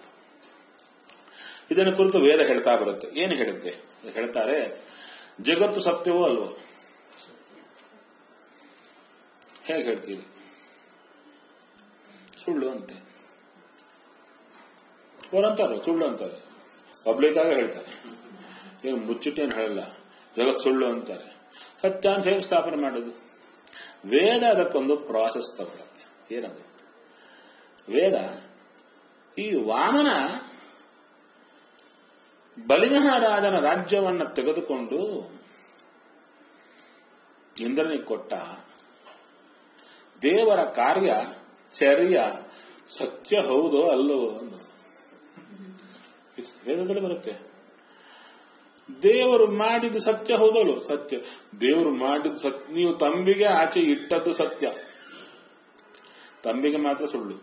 ಇದನ್ನು ಕುರಿತು ವೇದ ಹೇಳ್ತಾ ಬರುತ್ತೆ ಏನು ಹೇಳುತ್ತೆ ಹೇಳ್ತಾರೆ ಜಗತ್ತು ಸತ್ಯವೋ ಅಲ್ವೋ ಹೇಗೆ ಹೇಳ್ತೀವಿ ಸುಳ್ಳು ಅಂತೆ ಅವರಂತಾರೆ ಸುಳ್ಳು ಅಂತಾರೆ ಪಬ್ಲಿಕ್ ಆಗ ಹೇಳ್ತಾರೆ ಏನು ಮುಚ್ಚಿಟ್ಟೇನು ಹೇಳಲ್ಲ ಜಗತ್ ಸುಳ್ಳು ಅಂತಾರೆ ಸತ್ಯ ಅಂತ ಹೇಗೆ ಸ್ಥಾಪನೆ ಮಾಡೋದು ವೇದ ಅದಕ್ಕೊಂದು ಪ್ರಾಸೆಸ್ ತಗೊಳುತ್ತೆ ಏನದು ವೇದ ಈ ವಾಮನ ಬಲಿಮಹಾರಾಜನ ರಾಜ್ಯವನ್ನ ತೆಗೆದುಕೊಂಡು ಇಂದ್ರನಿಗೆ ಕೊಟ್ಟ ದೇವರ ಕಾರ್ಯ ಚರ್ಯ ಸತ್ಯ ಹೌದೋ ಅಲ್ಲೋ ಅನ್ನೋದು ವೇದದಲ್ಲಿ ಬರುತ್ತೆ ದೇವರು ಮಾಡಿದ್ದು ಸತ್ಯ ಹೌದಲ್ಲೋ ಸತ್ಯ ದೇವರು ಮಾಡಿದ್ದು ಸತ್ಯ ನೀವು ತಂಬಿಗೆ ಆಚೆ ಇಟ್ಟದ್ದು ಸತ್ಯ ತಂಬಿಗೆ ಮಾತ್ರ ಸುಳ್ಳು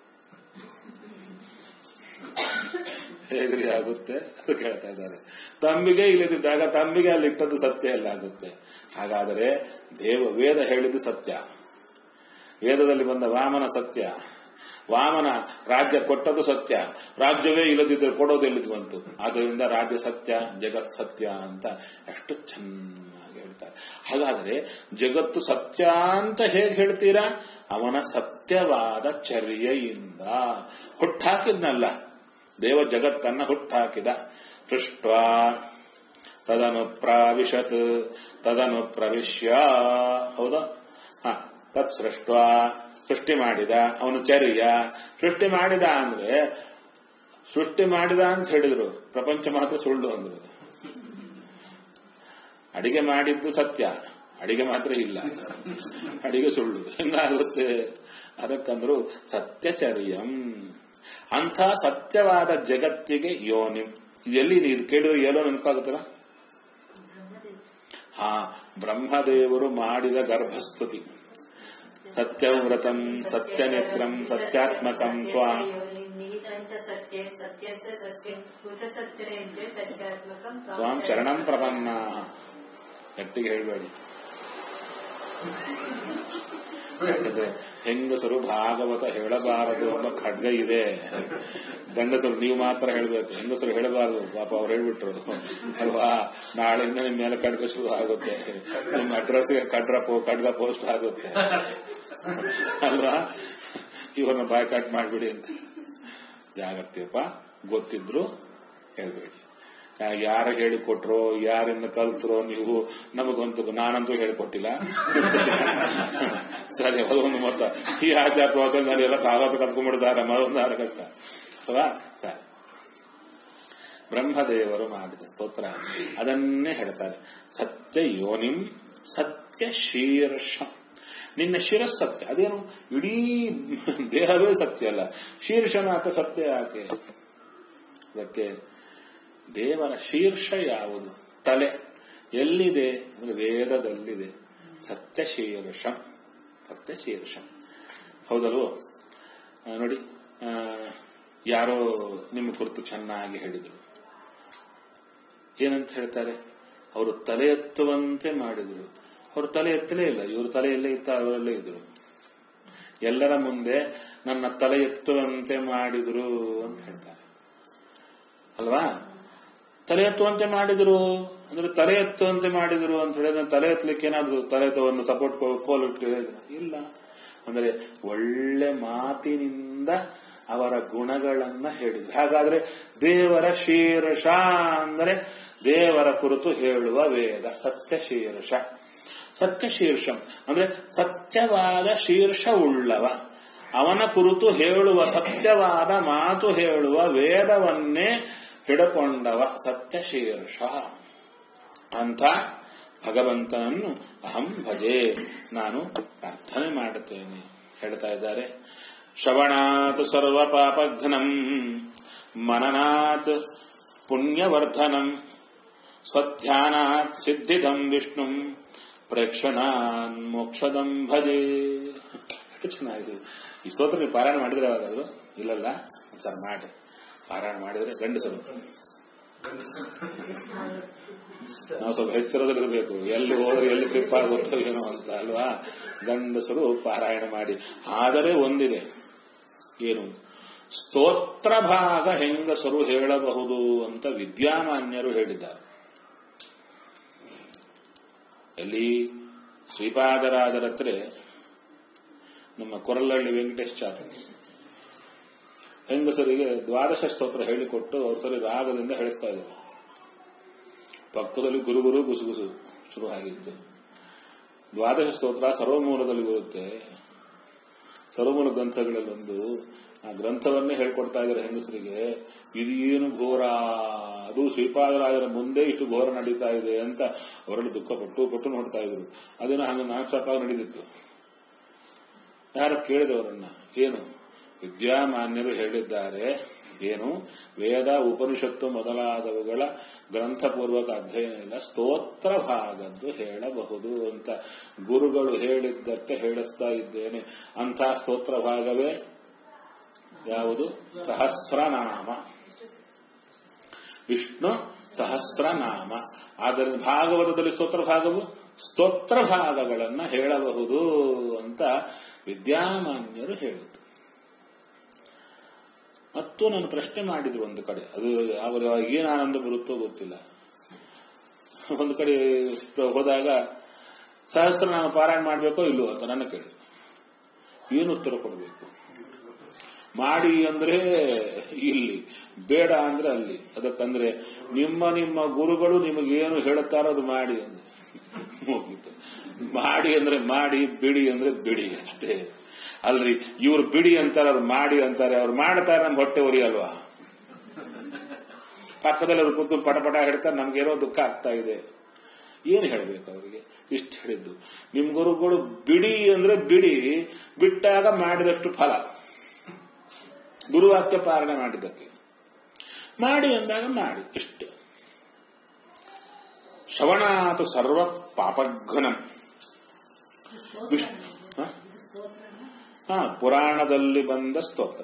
ಹೇಗ್ರಿ ಆಗುತ್ತೆ ಅದು ಕೇಳ್ತಾ ಇದ್ದಾರೆ ತಂಬಿಗೆ ಇಲ್ಲದಿದ್ದಾಗ ತಂಬಿಗೆ ಅಲ್ಲಿ ಇಟ್ಟದ್ದು ಸತ್ಯ ಎಲ್ಲ ಆಗುತ್ತೆ ಹಾಗಾದರೆ ದೇವ ವೇದ ಹೇಳಿದ್ದು ಸತ್ಯ ವೇದದಲ್ಲಿ ಬಂದ ವಾಮನ ಸತ್ಯ ವಾಮನ ರಾಜ್ಯ ಕೊಟ್ಟದ್ದು ಸತ್ಯ ರಾಜ್ಯವೇ ಇಲ್ಲದಿದ್ದರೆ ಕೊಡೋದೆಲ್ಲಿದ್ದು ಬಂತು ಆದ್ದರಿಂದ ರಾಜ್ಯ ಸತ್ಯ ಜಗತ್ ಸತ್ಯ ಅಂತ ಎಷ್ಟು ಚೆನ್ನಾಗಿ ಹೇಳ್ತಾರೆ ಹಾಗಾದರೆ ಜಗತ್ತು ಸತ್ಯ ಅಂತ ಹೇಗೆ ಹೇಳ್ತೀರಾ ಅವನ ಸತ್ಯವಾದ ಚರ್ಯೆಯಿಂದ ಹುಟ್ಟಾಕಿದ್ನಲ್ಲ ದೇವ ಜಗತ್ತನ್ನ ಹುಟ್ಟಾಕಿದ ಸೃಷ್ಟ ತದನು ಪ್ರಾವಿಶತ್ ತದನು ಪ್ರವಿಶ್ಯ ಹೌದಾ ಹ ತತ್ ಸೃಷ್ಟ ಸೃಷ್ಟಿ ಮಾಡಿದ ಅವನು ಚರ್ಯ ಸೃಷ್ಟಿ ಮಾಡಿದ ಅಂದ್ರೆ ಸೃಷ್ಟಿ ಮಾಡಿದ ಅಂತ ಹೇಳಿದ್ರು ಪ್ರಪಂಚ ಮಾತ್ರ ಸುಳ್ಳು ಅಂದ್ರು ಅಡಿಗೆ ಮಾಡಿದ್ದು ಸತ್ಯ ಅಡಿಗೆ ಮಾತ್ರ ಇಲ್ಲ ಅಡಿಗೆ ಸುಳ್ಳು ಹೆಂಗಾಗುತ್ತೆ ಅದಕ್ಕಂದ್ರು ಸತ್ಯಚರ್ಯಂ ಅಂಥ ಸತ್ಯವಾದ ಜಗತ್ತಿಗೆ ಯೋನಿ ಎಲ್ಲಿ ಇದು ಕೇಳಿದ್ರೆ ಏನೋ ನೆನಪಾಗುತ್ತಲ್ಲ ಹಾ ಬ್ರಹ್ಮದೇವರು ಮಾಡಿದ ಗರ್ಭಸ್ತುತಿ ಸತ್ಯವ್ರತಂ ಸತ್ಯನೇತ್ರಂ ಸತ್ಯಾತ್ಮಕಂ ತ್ವಾಂ ನಿಹಿತಂಚ ಸತ್ಯೇ ಸತ್ಯಸ್ಯ ಸತ್ಯಂ ಕೃತಸತ್ಯರೇಂದ್ರೇ ಸತ್ಯಾತ್ಮಕಂ ತ್ವಾಂ ಶರಣಂ ಪ್ರಪನ್ನ ಗಟ್ಟಿಗೆ ಹೇಳಬೇಡಿ ಯಾಕಂದ್ರೆ ಹೆಂಗಸರು ಭಾಗವತ ಹೇಳಬಾರದು ಎಂಬ ಖಡ್ಗ ಇದೆ ಗಂಡಸರು ನೀವು ಮಾತ್ರ ಹೇಳಬೇಕು ಹೆಂಗಸರು ಹೇಳಬಾರದು ಪಾಪ ಅವ್ರು ಹೇಳ್ಬಿಟ್ರು ಅಲ್ವಾ ನಾಳೆಯಿಂದ ನಿಮ್ಮ ಮೇಲೆ ಖಡ್ಗ ಶುರು ಆಗುತ್ತೆ ನಿಮ್ಮ ಅಡ್ರೆಸ್ಗೆ ಕಡ್ರ ಪೋ ಖಡ್ಗ ಪೋಸ್ಟ್ ಆಗುತ್ತೆ ಅಲ್ವಾ ಇವರನ್ನ ಬಾಯ್ ಕಟ್ ಮಾಡ್ಬಿಡಿ ಅಂತ ಜಾಗ್ರತೆಯಪ್ಪ ಗೊತ್ತಿದ್ರು ಹೇಳ್ಬೇಡಿ ಯಾರ ಹೇಳಿಕೊಟ್ರೋ ಯಾರಿಂದ ಕಲ್ತ್ರೋ ನೀವು ನಮಗಂತೂ ನಾನಂತೂ ಹೇಳಿಕೊಟ್ಟಿಲ್ಲ ಸರಿ ಅದೊಂದು ಮೊತ್ತ ಈ ಆಚಾರ ಪ್ರವಚನದಲ್ಲಿ ಎಲ್ಲ ಕಾವತ್ತು ಕಲ್ತ್ಕೊಂಡ್ಬಿಡ್ತಾರೆ ಮರೊಂದು ಆರಗತ್ತ ಅಲ್ವಾ ಸರಿ ಬ್ರಹ್ಮದೇವರು ಮಾಡಿದ ಸ್ತೋತ್ರ ಅದನ್ನೇ ಹೇಳ್ತಾರೆ ಸತ್ಯ ಯೋನಿಂ ಸತ್ಯ ಶೀರ್ಷ ನಿನ್ನ ಶಿರಸ್ ಸತ್ಯ ಅದೇನು ಇಡೀ ದೇಹವೇ ಸತ್ಯ ಅಲ್ಲ ಶೀರ್ಷ ಮಾತ್ರ ಸತ್ಯ ಯಾಕೆ ಅದಕ್ಕೆ ದೇವರ ಶೀರ್ಷ ಯಾವುದು ತಲೆ ಎಲ್ಲಿದೆ ಅಂದ್ರೆ ವೇದದಲ್ಲಿದೆ ಸತ್ಯ ಶೀರ್ಷ ಸತ್ಯ ಶೀರ್ಷ ಹೌದಲ್ವೋ ಆ, ನೋಡಿ ಆ, ಯಾರೋ ನಿಮ್ಮ ಕುರಿತು ಚೆನ್ನಾಗಿ ಹೇಳಿದರು ಏನಂತ ಹೇಳ್ತಾರೆ ಅವರು ತಲೆ ಎತ್ತುವಂತೆ ಮಾಡಿದರು ಅವರು ತಲೆ ಎತ್ತಲೇ ಇಲ್ಲ ಇವರು ತಲೆಯಲ್ಲೇ ಇತ್ತ ಅವರಲ್ಲೇ ಇದ್ರು ಎಲ್ಲರ ಮುಂದೆ ನನ್ನ ತಲೆ ಎತ್ತುವಂತೆ ಮಾಡಿದ್ರು ಅಂತ ಹೇಳ್ತಾರೆ ಅಲ್ವಾ ತಲೆ ಎತ್ತುವಂತೆ ಮಾಡಿದ್ರು ಅಂದ್ರೆ ತಲೆ ಎತ್ತುವಂತೆ ಮಾಡಿದ್ರು ಅಂತ ಹೇಳಿದ್ರೆ ತಲೆ ಎತ್ತಲಿಕ್ಕೆ ಏನಾದ್ರು ತಲೆ ಒಂದು ಸಪೋರ್ಟ್ ಕೋಲಿಟ್ಟು ಇಲ್ಲ ಅಂದ್ರೆ ಒಳ್ಳೆ ಮಾತಿನಿಂದ ಅವರ ಗುಣಗಳನ್ನ ಹೇಳಿದ್ರು ಹಾಗಾದ್ರೆ ದೇವರ ಶೀರ್ಷ ಅಂದ್ರೆ ದೇವರ ಕುರಿತು ಹೇಳುವ ವೇದ ಸತ್ಯ ಶೀರ್ಷ ಸತ್ಯ ಶೀರ್ಷಂ ಅಂದ್ರೆ ಸತ್ಯವಾದ ಶೀರ್ಷ ಉಳ್ಳವ ಅವನ ಕುರಿತು ಹೇಳುವ ಸತ್ಯವಾದ ಮಾತು ಹೇಳುವ ವೇದವನ್ನೇ ಹಿಡಕೊಂಡವ ಸತ್ಯ ಶೀರ್ಷ ಅಂತ ಭಗವಂತನನ್ನು ಅಹಂ ಭಜೆ ನಾನು ಪ್ರಾರ್ಥನೆ ಮಾಡುತ್ತೇನೆ ಹೇಳ್ತಾ ಇದ್ದಾರೆ ಶ್ರವಣಾತ್ ಸರ್ವ ಪಾಪಘ್ನಂ ಮನನಾತ್ ಪುಣ್ಯವರ್ಧನಂ ಸ್ವಧ್ಯಾನಾತ್ ಸಿದ್ಧಿದಂ ವಿಷ್ಣು ಪ್ರೇಕ್ಷಣಾನ್ ಮೋಕ್ಷದಂ ಭಜೆ ಎಷ್ಟು ಚೆನ್ನಾಗಿದೆ ಈ ಸ್ತೋತ್ರ ನೀವು ಪಾರಾಯಣ ಮಾಡಿದ್ರೆ ಯಾವಾಗಾದ್ರು ಇಲ್ಲಲ್ಲ ಸರ್ ಮಾಡಿ ಪಾರಾಯಣ ಮಾಡಿದ್ರೆ ಗಂಡಸರು ನಾವು ಸ್ವಲ್ಪ ಎಚ್ಚರದಲ್ಲಿರಬೇಕು ಎಲ್ಲಿ ಹೋದ್ರೆ ಎಲ್ಲಿ ಸ್ಲಿಪ್ ಆಗುತ್ತೋ ಏನೋ ಅಂತ ಅಲ್ವಾ ಗಂಡಸರು ಪಾರಾಯಣ ಮಾಡಿ ಆದರೆ ಒಂದಿದೆ ಏನು ಸ್ತೋತ್ರ ಭಾಗ ಹೆಂಗಸರು ಹೇಳಬಹುದು ಅಂತ ವಿದ್ಯಾಮಾನ್ಯರು ಹೇಳಿದ್ದಾರೆ ಎಲ್ಲಿ ಶ್ರೀಪಾದರಾಜರ ಹತ್ರ ನಮ್ಮ ಕೊರಲಹಳ್ಳಿ ವೆಂಕಟೇಶ್ ಚಾಪೆ ಹೆಂಗಸರಿಗೆ ದ್ವಾದಶ ಸ್ತೋತ್ರ ಹೇಳಿಕೊಟ್ಟು ಅವ್ರ ಸರಿ ರಾಗದಿಂದ ಹೇಳಿಸ್ತಾ ಇದ್ದಾರೆ ಪಕ್ಕದಲ್ಲಿ ಗುರುಗುರು ಗುಸುಗುಸು ಶುರು ಆಗಿತ್ತು ದ್ವಾದಶ ಸ್ತೋತ್ರ ಸರ್ವಮೂಲದಲ್ಲಿ ಬರುತ್ತೆ ಸರ್ವಮೂಲ ಗ್ರಂಥಗಳಲ್ಲೊಂದು ಆ ಗ್ರಂಥವನ್ನೇ ಹೇಳ್ಕೊಡ್ತಾ ಇದ್ದಾರೆ ಹೆಂಗಸರಿಗೆ ಇದು ಏನು ಘೋರ ಅದು ಶ್ರೀಪಾದರಾಜರ ಮುಂದೆ ಇಷ್ಟು ಘೋರ ನಡೀತಾ ಇದೆ ಅಂತ ಅವರಲ್ಲಿ ದುಃಖ ಪಟ್ಟು ಪಟ್ಟು ನೋಡ್ತಾ ಇದ್ರು ಅದೇನೋ ಹಂಗ ನಾಲ್ಕು ಶಾಪ ನಡೀತಿತ್ತು ಯಾರು ಕೇಳಿದವರನ್ನ ಏನು ವಿದ್ಯಾಮಾನ್ಯರು ಹೇಳಿದ್ದಾರೆ ಏನು ವೇದ ಉಪನಿಷತ್ತು ಮೊದಲಾದವುಗಳ ಗ್ರಂಥಪೂರ್ವಕ ಅಧ್ಯಯನ ಇಲ್ಲ ಸ್ತೋತ್ರ ಭಾಗದ್ದು ಹೇಳಬಹುದು ಅಂತ ಗುರುಗಳು ಹೇಳಿದ್ದಕ್ಕೆ ಹೇಳಿಸ್ತಾ ಇದ್ದೇನೆ ಅಂಥ ಸ್ತೋತ್ರ ಭಾಗವೇ ಯಾವುದು ಸಹಸ್ರನಾಮ ವಿಷ್ಣು ಸಹಸ್ರನಾಮ ಆದ್ದರಿಂದ ಭಾಗವತದಲ್ಲಿ ಸ್ತೋತ್ರ ಭಾಗವು ಸ್ತೋತ್ರ ಭಾಗಗಳನ್ನ ಹೇಳಬಹುದು ಅಂತ ವಿದ್ಯಾಮಾನ್ಯರು ಹೇಳಿದ್ರು ಮತ್ತು ನಾನು ಪ್ರಶ್ನೆ ಮಾಡಿದ್ರು ಒಂದು ಕಡೆ ಅದು ಅವರು ಏನು ಆನಂದ ಬರುತ್ತೋ ಗೊತ್ತಿಲ್ಲ ಒಂದು ಕಡೆ ಹೋದಾಗ ಸಹಸ್ರನಾಮ ಪಾರಾಯಣ ಮಾಡಬೇಕೋ ಇಲ್ಲೋ ಅಂತ ನನ್ನ ಕೇಳಿ ಏನು ಉತ್ತರ ಕೊಡಬೇಕು ಮಾಡಿ ಅಂದ್ರೆ ಇಲ್ಲಿ ಬೇಡ ಅಂದ್ರೆ ಅಲ್ಲಿ ಅದಕ್ಕಂದ್ರೆ ನಿಮ್ಮ ನಿಮ್ಮ ಗುರುಗಳು ನಿಮಗೇನು ಹೇಳುತ್ತಾರೋ ಅದು ಮಾಡಿ ಅಂದ್ರೆ ಮುಗೀತು ಮಾಡಿ ಅಂದ್ರೆ ಮಾಡಿ ಬಿಡಿ ಅಂದ್ರೆ ಬಿಡಿ ಅಷ್ಟೇ ಅಲ್ರಿ ಇವ್ರು ಬಿಡಿ ಅಂತಾರೆ ಅವ್ರು ಮಾಡಿ ಅಂತಾರೆ ಅವ್ರು ಮಾಡ್ತಾರೆ ನಮ್ ಹೊಟ್ಟೆ ಉರಿಯಲ್ವಾ ಪಕ್ಕದಲ್ಲಿ ಅವ್ರು ಕೂತು ಪಟ ಪಟ ಹೇಳ್ತಾರೆ ನಮ್ಗೇನೋ ದುಃಖ ಆಗ್ತಾ ಇದೆ ಏನ್ ಹೇಳ್ಬೇಕು ಅವರಿಗೆ ಇಷ್ಟು ಹೇಳಿದ್ದು ನಿಮ್ ಗುರುಗಳು ಬಿಡಿ ಅಂದ್ರೆ ಬಿಡಿ ಬಿಟ್ಟಾಗ ಮಾಡಿದಷ್ಟು ಫಲ ಗುರುವಾಕ್ಯ ಪಾಲನೆ ಮಾಡಿದ್ದಕ್ಕೆ ಮಾಡಿ ಅಂದಾಗ ಮಾಡಿ ಇಷ್ಟೇ ಶ್ರವಣಾತು ಸರ್ವ ಪಾಪಘ್ನಂ ವಿಷ್ಣು ಹ? ಹಾ ಪುರಾಣದಲ್ಲಿ ಬಂದ ಸ್ತೋತ್ರ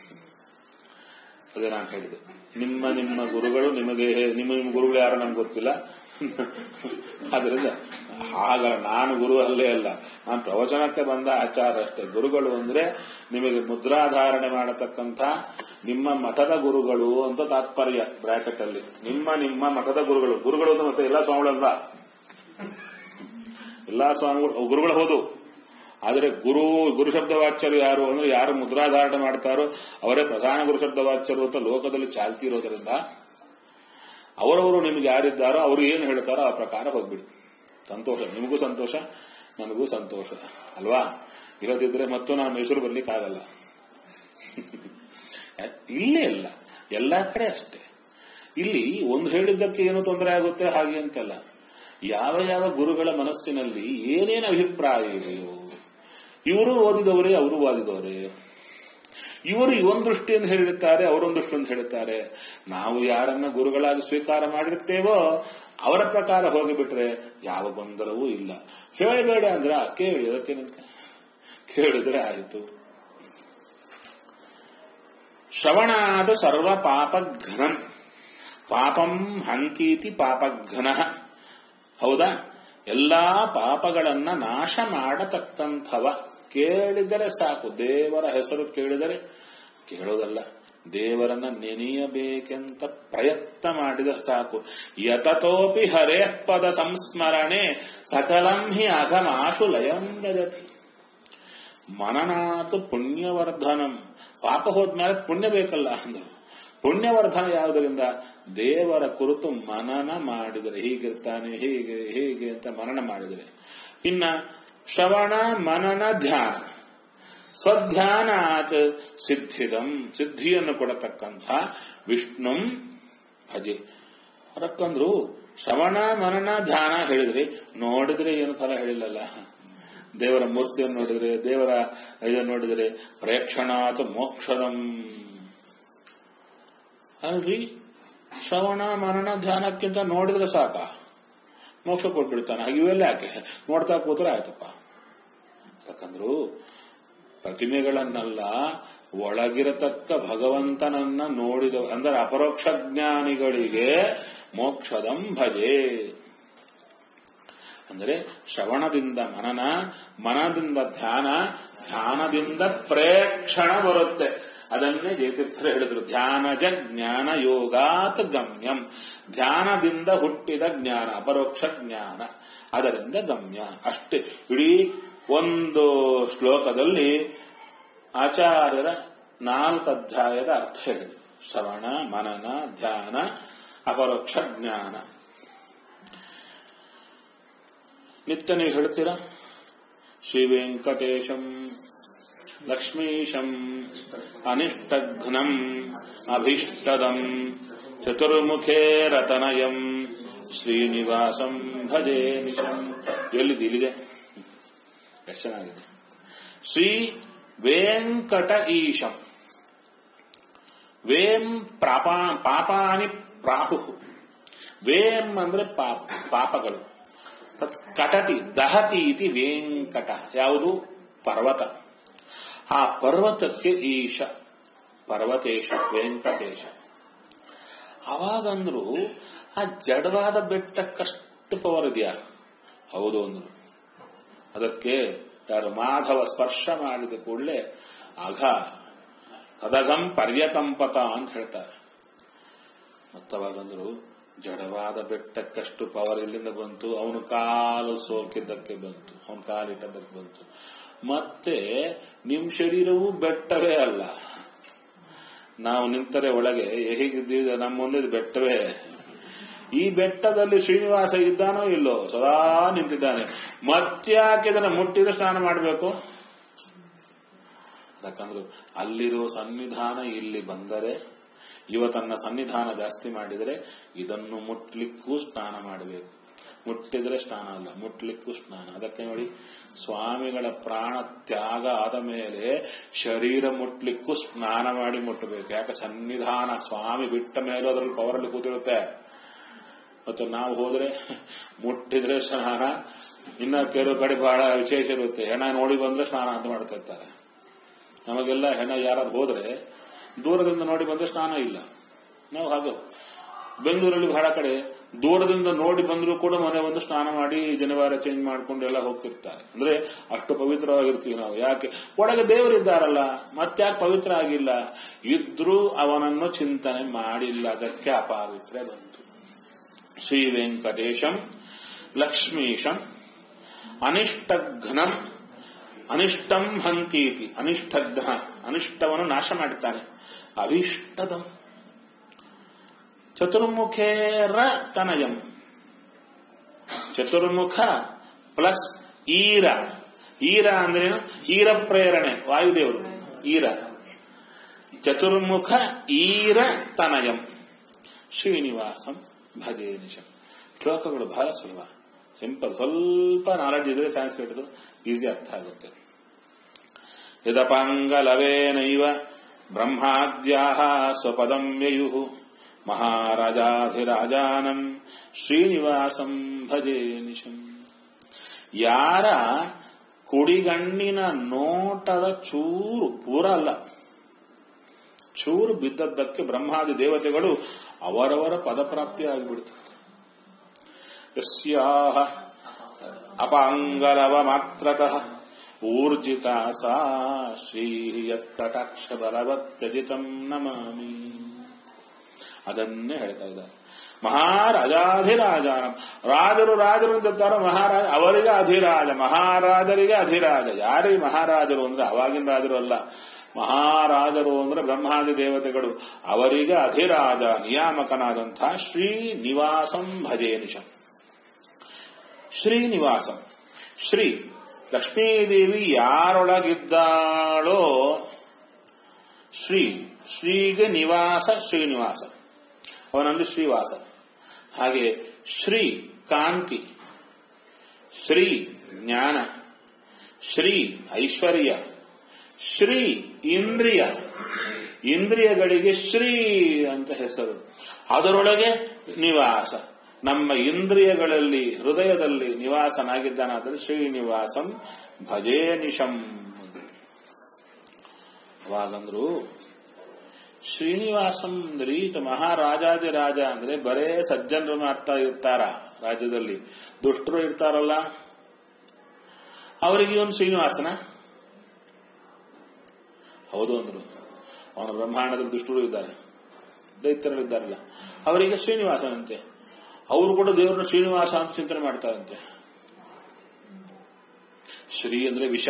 ಅದೇ ನಾನು ಹೇಳಿದೆ ನಿಮ್ಮ ನಿಮ್ಮ ಗುರುಗಳು ನಿಮಗೆ ನಿಮ್ಮ ನಿಮ್ಮ ಗುರುಗಳು ಯಾರು ನಮ್ಗೆ ಗೊತ್ತಿಲ್ಲ ಆದ್ರಿಂದ ಆಗ ನಾನು ಗುರು ಅಲ್ಲೇ ಅಲ್ಲ ನಾನು ಪ್ರವಚನಕ್ಕೆ ಬಂದ ಆಚಾರ ಅಷ್ಟೇ ಗುರುಗಳು ಅಂದ್ರೆ ನಿಮಗೆ ಮುದ್ರಾಧಾರಣೆ ಮಾಡತಕ್ಕಂಥ ನಿಮ್ಮ ಮಠದ ಗುರುಗಳು ಅಂತ ತಾತ್ಪರ್ಯ ಬ್ರಾಕೆಟ್ ಅಲ್ಲಿ ನಿಮ್ಮ ನಿಮ್ಮ ಮಠದ ಗುರುಗಳು ಗುರುಗಳು ಅಂತ ಮತ್ತೆ ಎಲ್ಲಾ ಸ್ವಾಮಿಗಳಲ್ಲ ಎಲ್ಲಾ ಸ್ವಾಮಿಗಳು ಅವು ಗುರುಗಳು ಹೌದು ಆದರೆ ಗುರು ಗುರು ಶಬ್ದವಾಚ್ಯರು ಯಾರು ಅಂದ್ರೆ ಯಾರು ಮುದ್ರಾಧಾರಣೆ ಮಾಡ್ತಾರೋ ಅವರೇ ಪ್ರಧಾನ ಗುರು ಶಬ್ದವಾಚ್ಯರು ಅಂತ ಲೋಕದಲ್ಲಿ ಚಾಲ್ತಿ ಇರೋದರಿಂದ ಅವರವರು ನಿಮ್ಗೆ ಯಾರಿದ್ದಾರೋ ಅವರು ಏನು ಹೇಳ್ತಾರೋ ಆ ಪ್ರಕಾರ ಹೋಗ್ಬಿಡಿ ಸಂತೋಷ ನಿಮಗೂ ಸಂತೋಷ ನನಗೂ ಸಂತೋಷ ಅಲ್ವಾ ಇರೋದಿದ್ರೆ ಮತ್ತು ನಾನು ಮೈಸೂರು ಬರ್ಲಿಕ್ಕಾಗಲ್ಲ ಇಲ್ಲೇ ಇಲ್ಲ ಎಲ್ಲಾ ಕಡೆ ಅಷ್ಟೇ ಇಲ್ಲಿ ಒಂದು ಹೇಳಿದ್ದಕ್ಕೆ ಏನು ತೊಂದರೆ ಆಗುತ್ತೆ ಹಾಗೆ ಅಂತಲ್ಲ ಯಾವ ಯಾವ ಗುರುಗಳ ಮನಸ್ಸಿನಲ್ಲಿ ಏನೇನು ಅಭಿಪ್ರಾಯ ಇದೆಯೋ ಇವರು ಓದಿದವರೇ ಅವರು ಓದಿದವರೇ ಇವರು ಇವೊಂದು ದೃಷ್ಟಿಯಿಂದ ಹೇಳಿರುತ್ತಾರೆ ಅವರೊಂದು ದೃಷ್ಟಿಯಿಂದ ಹೇಳುತ್ತಾರೆ ನಾವು ಯಾರನ್ನ ಗುರುಗಳಾಗಿ ಸ್ವೀಕಾರ ಮಾಡಿರ್ತೇವೋ ಅವರ ಪ್ರಕಾರ ಹೋಗಿಬಿಟ್ರೆ ಯಾವ ಗೊಂದಲವೂ ಇಲ್ಲ ಹೇಳಬೇಡ ಅಂದ್ರ ಕೇಳಿ ಅದಕ್ಕೆ ಕೇಳಿದ್ರೆ ಆಯಿತು ಶ್ರವಣಾದ ಸರ್ವ ಪಾಪಘ್ನಂ ಪಾಪಂ ಹಂತೀತಿ ಪಾಪಘ್ನ ಹೌದಾ ಎಲ್ಲಾ ಪಾಪಗಳನ್ನ ನಾಶ ಮಾಡತಕ್ಕಂಥವ ಕೇಳಿದರೆ ಸಾಕು ದೇವರ ಹೆಸರು ಕೇಳಿದರೆ ಕೇಳೋದಲ್ಲ ದೇವರನ್ನ ನೆನೆಯಬೇಕೆಂತ ಪ್ರಯತ್ನ ಮಾಡಿದರೆ ಸಾಕು ಯತತೋಪಿ ಹರೇಪದ ಸಂಸ್ಮರಣೆ ಸಕಲಂ ಹಿ ಅಘಮಾಶು ಲಯಂ ವ್ರಜತಿ ಮನನಾತು ಪುಣ್ಯವರ್ಧನಂ ಪಾಪ ಹೋದ್ಮೇಲೆ ಪುಣ್ಯ ಬೇಕಲ್ಲ ಅಂದರು ಪುಣ್ಯವರ್ಧನ ಯಾವುದರಿಂದ ದೇವರ ಕುರಿತು ಮನನ ಮಾಡಿದರೆ ಹೀಗಿರ್ತಾನೆ ಹೀಗೆ ಹೀಗೆ ಅಂತ ಮನನ ಮಾಡಿದರೆ ಇನ್ನ ಶ್ರವಣ ಮನನ ಧ್ಯಾನ ಸ್ವಧ್ಯಾನಾತ್ ಸಿದ್ಧಿದಂ ಸಿದ್ಧಿಯನ್ನು ಕೊಡತಕ್ಕಂಥ ವಿಷ್ಣುಂ ಭಜೆ ಅದಕ್ಕಂದ್ರು ಶ್ರವಣ ಮನನ ಧ್ಯಾನ ಹೇಳಿದ್ರಿ ನೋಡಿದ್ರೆ ಏನು ಫಲ ಹೇಳಿಲ್ಲಲ್ಲ ದೇವರ ಮೂರ್ತಿಯನ್ನು ನೋಡಿದ್ರೆ ದೇವರ ಇದನ್ನು ನೋಡಿದರೆ ಪ್ರೇಕ್ಷಣಾತ್ ಮೋಕ್ಷದಂ ಅಲ್ರಿ ಶ್ರವಣ ಮನನ ಧ್ಯಾನಕ್ಕಿಂತ ನೋಡಿದ್ರೆ ಸಾಕ ಮೋಕ್ಷ ಕೊಟ್ಬಿಡ್ತಾನೆ ಹಾಗೆ ಇವೆಲ್ಲ ಯಾಕೆ ನೋಡ್ತಾ ಕೂತ್ರೆ ಆಯ್ತಪ್ಪ ಯಾಕಂದ್ರು ಪ್ರತಿಮೆಗಳನ್ನೆಲ್ಲ ಒಳಗಿರತಕ್ಕ ಭಗವಂತನನ್ನ ನೋಡಿದ ಅಂದ್ರೆ ಅಪರೋಕ್ಷ ಜ್ಞಾನಿಗಳಿಗೆ ಮೋಕ್ಷದಂ ಭಜೆ ಅಂದರೆ ಶ್ರವಣದಿಂದ ಮನನ ಮನದಿಂದ ಧ್ಯಾನ ಧ್ಯಾನದಿಂದ ಪ್ರೇಕ್ಷಣ ಬರುತ್ತೆ ಅದನ್ನೇ ಜಯತೀರ್ಥರು ಹೇಳಿದ್ರು ಧ್ಯಾನಜ ಜ್ಞಾನ ಯೋಗಾತ್ ಗಮ್ಯಂ ಧ್ಯಾನದಿಂದ ಹುಟ್ಟಿದ ಜ್ಞಾನ ಅಪರೋಕ್ಷ ಜ್ಞಾನ ಅದರಿಂದ ಗಮ್ಯ ಅಷ್ಟೇ ಇಡೀ ಒಂದು ಶ್ಲೋಕದಲ್ಲಿ ಆಚಾರ್ಯರ ನಾಲ್ಕು ಅಧ್ಯಾಯದ ಅರ್ಥ ಹೇಳಿದರು ಶ್ರವಣ ಮನನ ಧ್ಯಾನ ಅಪರೋಕ್ಷ ಜ್ಞಾನ ನಿತ್ಯ ನೀವು ಹೇಳ್ತೀರಾ ಶ್ರೀ ವೆಂಕಟೇಶಂ ಲಕ್ಷ್ಮೀಶಂ ಅನಿಷ್ಟಘ್ನಂ ಅಭೀಷ್ಟದಂ ಚತುರ್ಮುಖೇ ರತನಯಂ ಶ್ರೀನಿವಾಸಂ ಭಜೆ ನಿಶಂ ಎಲ್ಲಿದೆ ಇಲ್ಲಿದೆ ಎಷ್ಟು ಚೆನ್ನಾಗಿದೆ ಶ್ರೀ ವೆಂಕಟ ಈಶಂ ವೇಂ ಪ್ರಾಪಾ ಪಾಪಾನಿ ಪ್ರಾಹು ವೇಂ ಅಂದ್ರೆ ಪಾಪ ಪಾಪಗಳು ತತ್ ಕಟತಿ ದಹತಿ ಇತಿ ವೆಂಕಟ ಯಾವುದು ಪರ್ವತ ಆ ಪರ್ವತಕ್ಕೆ ಈಶ ಪರ್ವತೇಶ ವೆಂಕಟೇಶ ಅವಾಗಂದ್ರು ಆ ಜಡವಾದ ಬೆಟ್ಟಕ್ಕಷ್ಟು ಪವರ್ ಇದೆಯಾ ಹೌದು ಅಂದ್ರು ಅದಕ್ಕೆ ಯಾರು ಮಾಧವ ಸ್ಪರ್ಶ ಮಾಡಿದ ಕೂಡಲೇ ಅಘ ಕದಗಂ ಪರ್ಯಕಂಪತ ಅಂತ ಹೇಳ್ತಾರೆ ಮತ್ತವಾಗಂದ್ರು ಜಡವಾದ ಬೆಟ್ಟಕ್ಕಷ್ಟು ಪವರ್ ಇಲ್ಲಿಂದ ಬಂತು ಅವನು ಕಾಲು ಸೋಕಿದ್ದಕ್ಕೆ ಬಂತು ಅವನ ಕಾಲಿಟ್ಟದ್ದಕ್ಕೆ ಬಂತು ಮತ್ತೆ ನಿಮ್ ಶರೀರವು ಬೆಟ್ಟವೇ ಅಲ್ಲ ನಾವು ನಿಂತರೆ ಒಳಗೆ ಹೇಗಿದ್ದೀವಿ ನಮ್ಮ ಮುಂದೆ ಇದು ಬೆಟ್ಟವೇ ಈ ಬೆಟ್ಟದಲ್ಲಿ ಶ್ರೀನಿವಾಸ ಇದ್ದಾನೋ ಇಲ್ಲೋ ಸದಾ ನಿಂತಿದ್ದಾನೆ ಮತ್ತ್ಯಾಕೆ ಇದನ್ನ ಮುಟ್ಟಿದ್ರೆ ಸ್ನಾನ ಮಾಡಬೇಕು ಯಾಕಂದ್ರೆ ಅಲ್ಲಿರೋ ಸನ್ನಿಧಾನ ಇಲ್ಲಿ ಬಂದರೆ ಇವ ತನ್ನ ಸನ್ನಿಧಾನ ಜಾಸ್ತಿ ಮಾಡಿದರೆ ಇದನ್ನು ಮುಟ್ಲಿಕ್ಕೂ ಸ್ನಾನ ಮಾಡಬೇಕು ಮುಟ್ಟಿದ್ರೆ ಸ್ನಾನ ಅಲ್ಲ ಮುಟ್ಲಿಕ್ಕೂ ಸ್ನಾನ ಅದಕ್ಕೆ ನೋಡಿ ಸ್ವಾಮಿಗಳ ಪ್ರಾಣ ತ್ಯಾಗ ಆದ ಮೇಲೆ ಶರೀರ ಮುಟ್ಲಿಕ್ಕೂ ಸ್ನಾನ ಮಾಡಿ ಮುಟ್ಟಬೇಕು ಯಾಕೆ ಸನ್ನಿಧಾನ ಸ್ವಾಮಿ ಬಿಟ್ಟ ಮೇಲೂ ಅದರಲ್ಲಿ ಪವರಲ್ಲಿ ಕೂತಿರುತ್ತೆ ಮತ್ತು ನಾವು ಹೋದ್ರೆ ಮುಟ್ಟಿದ್ರೆ ಸ್ನಾನ ಇನ್ನ ಕೆಲವು ಕಡೆ ಬಹಳ ವಿಶೇಷ ಇರುತ್ತೆ ಹೆಣ ನೋಡಿ ಬಂದ್ರೆ ಸ್ನಾನ ಅಂತ ಮಾಡ್ತಾ ಇರ್ತಾರೆ ನಮಗೆಲ್ಲ ಹೆಣ ಯಾರು ಹೋದ್ರೆ ದೂರದಿಂದ ನೋಡಿ ಬಂದ್ರೆ ಸ್ನಾನ ಇಲ್ಲ ನಾವು ಹಾಗೆ ಬೆಂಗಳೂರಲ್ಲಿ ಬಹಳ ಕಡೆ ದೂರದಿಂದ ನೋಡಿ ಬಂದರೂ ಕೂಡ ಮನೆ ಒಂದು ಸ್ನಾನ ಮಾಡಿ ಜನವಾರ ಚೇಂಜ್ ಮಾಡ್ಕೊಂಡು ಎಲ್ಲ ಹೋಗ್ತಿರ್ತಾರೆ ಅಂದ್ರೆ ಅಷ್ಟು ಪವಿತ್ರವಾಗಿರ್ತೀವಿ ನಾವು ಯಾಕೆ ಒಳಗೆ ದೇವರಿದ್ದಾರಲ್ಲ ಮತ್ತ್ಯಾಕೆ ಪವಿತ್ರ ಆಗಿಲ್ಲ ಇದ್ರೂ ಅವನನ್ನು ಚಿಂತನೆ ಮಾಡಿಲ್ಲ ಅದಕ್ಕೆ ಅಪಾವಿತ್ರೆ ಬಂತು ಶ್ರೀ ವೆಂಕಟೇಶಂ ಲಕ್ಷ್ಮೀಶಂ ಅನಿಷ್ಟಘ್ನಂ ಅನಿಷ್ಟಂ ಹಂತೀತಿ ಅನಿಷ್ಟಘ್ನ ಅನಿಷ್ಟವನ್ನು ನಾಶ ಮಾಡುತ್ತಾನೆ ಅಭೀಷ್ಟದಂ ಚತುರ್ಮುಖೇರ ತನಯಂ ಚತುರ್ಮುಖ ಪ್ಲಸ್ ಈರ ಈರ ಅಂದ್ರೇನು ಈರ ಪ್ರೇರಣೆ ವಾಯುದೇವರು ಈರ ಚತುರ್ಮುಖ ಈರ ತನಯಂ ಶ್ರೀನಿವಾಸಂ ಭಜೆ ನಿಶಂ ಶ್ಲೋಕಗಳು ಬಹಳ ಸುಲಭ ಸಿಂಪಲ್ ಸ್ವಲ್ಪ ನಾಲೆಡ್ಜ್ ಇದ್ರೆ ಸಂಸ್ಕೃತದ ಈಸಿ ಅರ್ಥ ಆಗುತ್ತೆ ಯದಪಾಂಗಲವೇನೈವ ಬ್ರಹ್ಮಾದ್ಯಾ ಸ್ವಪದಂ ವ್ಯಯು ಮಹಾರಾಜಾಧಿರಾಜಾನಂ ಶ್ರೀನಿವಾಸಂ ಭಜೆ ನಿಶಂ ಯಾರ ಕುಡಿಗಣ್ಣಿನ ನೋಟದ ಚೂರು ಪೂರ ಅಲ್ಲ ಚೂರು ಬಿದ್ದದ್ದಕ್ಕೆ ಬ್ರಹ್ಮಾದಿ ದೇವತೆಗಳು ಅವರವರ ಪದಪ್ರಾಪ್ತಿ ಆಗಿಬಿಡ್ತಾರೆ ಯಸ್ಯಾಹ ಅಪಾಂಗಲವ ಮಾತ್ರತಃ ಊರ್ಜಿತ ಸಾ ಶ್ರೀ ಯತ್ಕಟಾಕ್ಷ ಬಲವತ್ಯಜಿತಂ ನಮಾಮಿ ಅದನ್ನೇ ಹೇಳ್ತಾ ಇದ್ದಾರೆ ಮಹಾರಾಜಾಧಿರಾಜ ರಾಜರು ರಾಜರು ಅಂತಿರ್ತಾರೋ ಮಹಾರಾಜ ಅವರಿಗೆ ಅಧಿರಾಜ ಮಹಾರಾಜರಿಗೆ ಅಧಿರಾಜ ಯಾರಿಗೆ ಮಹಾರಾಜರು ಅಂದ್ರೆ ಅವಾಗಿನ ರಾಜರು ಅಲ್ಲ ಮಹಾರಾಜರು ಅಂದ್ರೆ ಬ್ರಹ್ಮಾದಿ ದೇವತೆಗಳು ಅವರಿಗೆ ಅಧಿರಾಜ ನಿಯಾಮಕನಾದಂತಹ ಶ್ರೀನಿವಾಸಂ ಭಜೇನಿಶಂ ಶ್ರೀನಿವಾಸಂ ಶ್ರೀ ಲಕ್ಷ್ಮೀದೇವಿ ಯಾರೊಳಗಿದ್ದಾಳೋ ಶ್ರೀ ಶ್ರೀಗೆ ನಿವಾಸ ಶ್ರೀನಿವಾಸ ಅವನಲ್ಲಿ ಶ್ರೀವಾಸ ಹಾಗೆ ಶ್ರೀ ಕಾಂತಿ ಶ್ರೀ ಜ್ಞಾನ ಶ್ರೀ ಐಶ್ವರ್ಯ ಶ್ರೀ ಇಂದ್ರಿಯ ಇಂದ್ರಿಯಗಳಿಗೆ ಶ್ರೀ ಅಂತ ಹೆಸರು ಅದರೊಳಗೆ ನಿವಾಸ ನಮ್ಮ ಇಂದ್ರಿಯಗಳಲ್ಲಿ ಹೃದಯದಲ್ಲಿ ನಿವಾಸನಾಗಿದ್ದಾನಾದರೆ ಶ್ರೀನಿವಾಸಂ ಭಜೇ ನಿಶಂ ಅವಾಗಂದ್ರು ಶ್ರೀನಿವಾಸಂ ರೀತ ಮಹಾರಾಜಾದಿ ರಾಜ ಅಂದ್ರೆ ಬರೇ ಸಜ್ಜನರು ಮಾಡ್ತಾ ಇರ್ತಾರ ರಾಜ್ಯದಲ್ಲಿ ದುಷ್ಟರು ಇರ್ತಾರಲ್ಲ ಅವರಿಗೆ ಇವನು ಶ್ರೀನಿವಾಸನ ಹೌದು ಅಂದ್ರು ಅವನ ಬ್ರಹ್ಮಾಂಡದಲ್ಲಿ ದುಷ್ಟರು ಇದ್ದಾರೆ ದೈತ್ಯರಲ್ಲಿದ್ದಾರಲ್ಲ ಅವರಿಗೆ ಶ್ರೀನಿವಾಸನಂತೆ ಅವರು ಕೂಡ ದೇವರನ್ನ ಶ್ರೀನಿವಾಸ ಅಂತ ಚಿಂತನೆ ಮಾಡ್ತಾರಂತೆ ಶ್ರೀ ಅಂದ್ರೆ ವಿಷ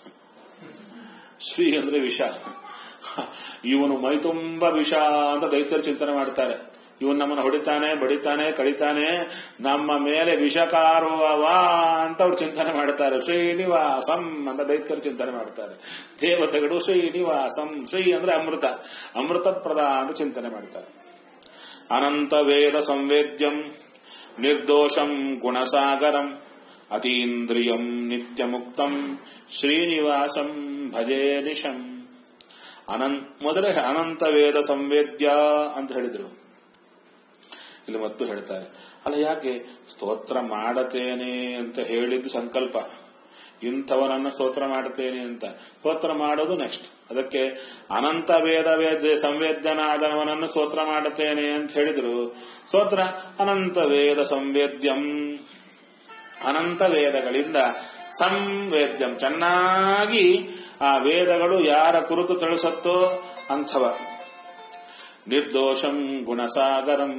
ಶ್ರೀ ಅಂದ್ರೆ ವಿಷ ಇವನು ಮೈ ತುಂಬ ವಿಷ ಅಂತ ದೈತ್ಯರು ಚಿಂತನೆ ಮಾಡ್ತಾರೆ ಇವನು ನಮ್ಮನ್ನು ಹೊಡಿತಾನೆ ಬಡಿತಾನೆ ಕಡಿತಾನೆ ನಮ್ಮ ಮೇಲೆ ವಿಷಕಾರುವವ ಅಂತ ಅವ್ರು ಚಿಂತನೆ ಮಾಡ್ತಾರೆ ಶ್ರೀನಿವಾಸಂ ಅಂತ ದೈತ್ಯರು ಚಿಂತನೆ ಮಾಡ್ತಾರೆ ದೇವತೆಗಳು ಶ್ರೀನಿವಾಸಂ ಶ್ರೀ ಅಂದ್ರೆ ಅಮೃತ ಅಮೃತಪ್ರದ ಅಂತ ಚಿಂತನೆ ಮಾಡ್ತಾರೆ ಅನಂತ ವೇದ ಸಂವೇದ್ಯಂ ನಿರ್ದೋಷಂ ಗುಣಸಾಗರಂ ಅತೀಂದ್ರಿಯಂ ನಿತ್ಯಮುಕ್ತಂ ಶ್ರೀನಿವಾಸಂ ಭಜೇ ನಿಶಂ ಅನಂತ ಮೊದಲೇ ಅನಂತ ವೇದ ಸಂವೇದ್ಯ ಅಂತ ಹೇಳಿದ್ರು ಇಲ್ಲಿ ಮತ್ತು ಹೇಳ್ತಾರೆ ಅಲ್ಲ ಯಾಕೆ ಸ್ತೋತ್ರ ಮಾಡತೇನೆ ಅಂತ ಹೇಳಿದ್ದು ಸಂಕಲ್ಪ ಇಂಥವನನ್ನ ಸ್ತೋತ್ರ ಮಾಡುತ್ತೇನೆ ಅಂತ ಸ್ತೋತ್ರ ಮಾಡೋದು ನೆಕ್ಸ್ಟ್ ಅದಕ್ಕೆ ಅನಂತ ವೇದ ವೇದ ಸಂವೇದ್ಯನಾದವನನ್ನು ಸ್ತೋತ್ರ ಮಾಡುತ್ತೇನೆ ಅಂತ ಹೇಳಿದ್ರು ಸ್ತೋತ್ರ ಅನಂತ ವೇದ ಸಂವೇದ್ಯಂ ಅನಂತ ವೇದಗಳಿಂದ ಸಂವೇದ್ಯಂ ಚೆನ್ನಾಗಿ ಆ ವೇದಗಳು ಯಾರ ಕುರಿತು ತಿಳಿಸತ್ತೋ ಅಂಥವ ನಿರ್ದೋಷಂ ಗುಣಸಾಗರಂ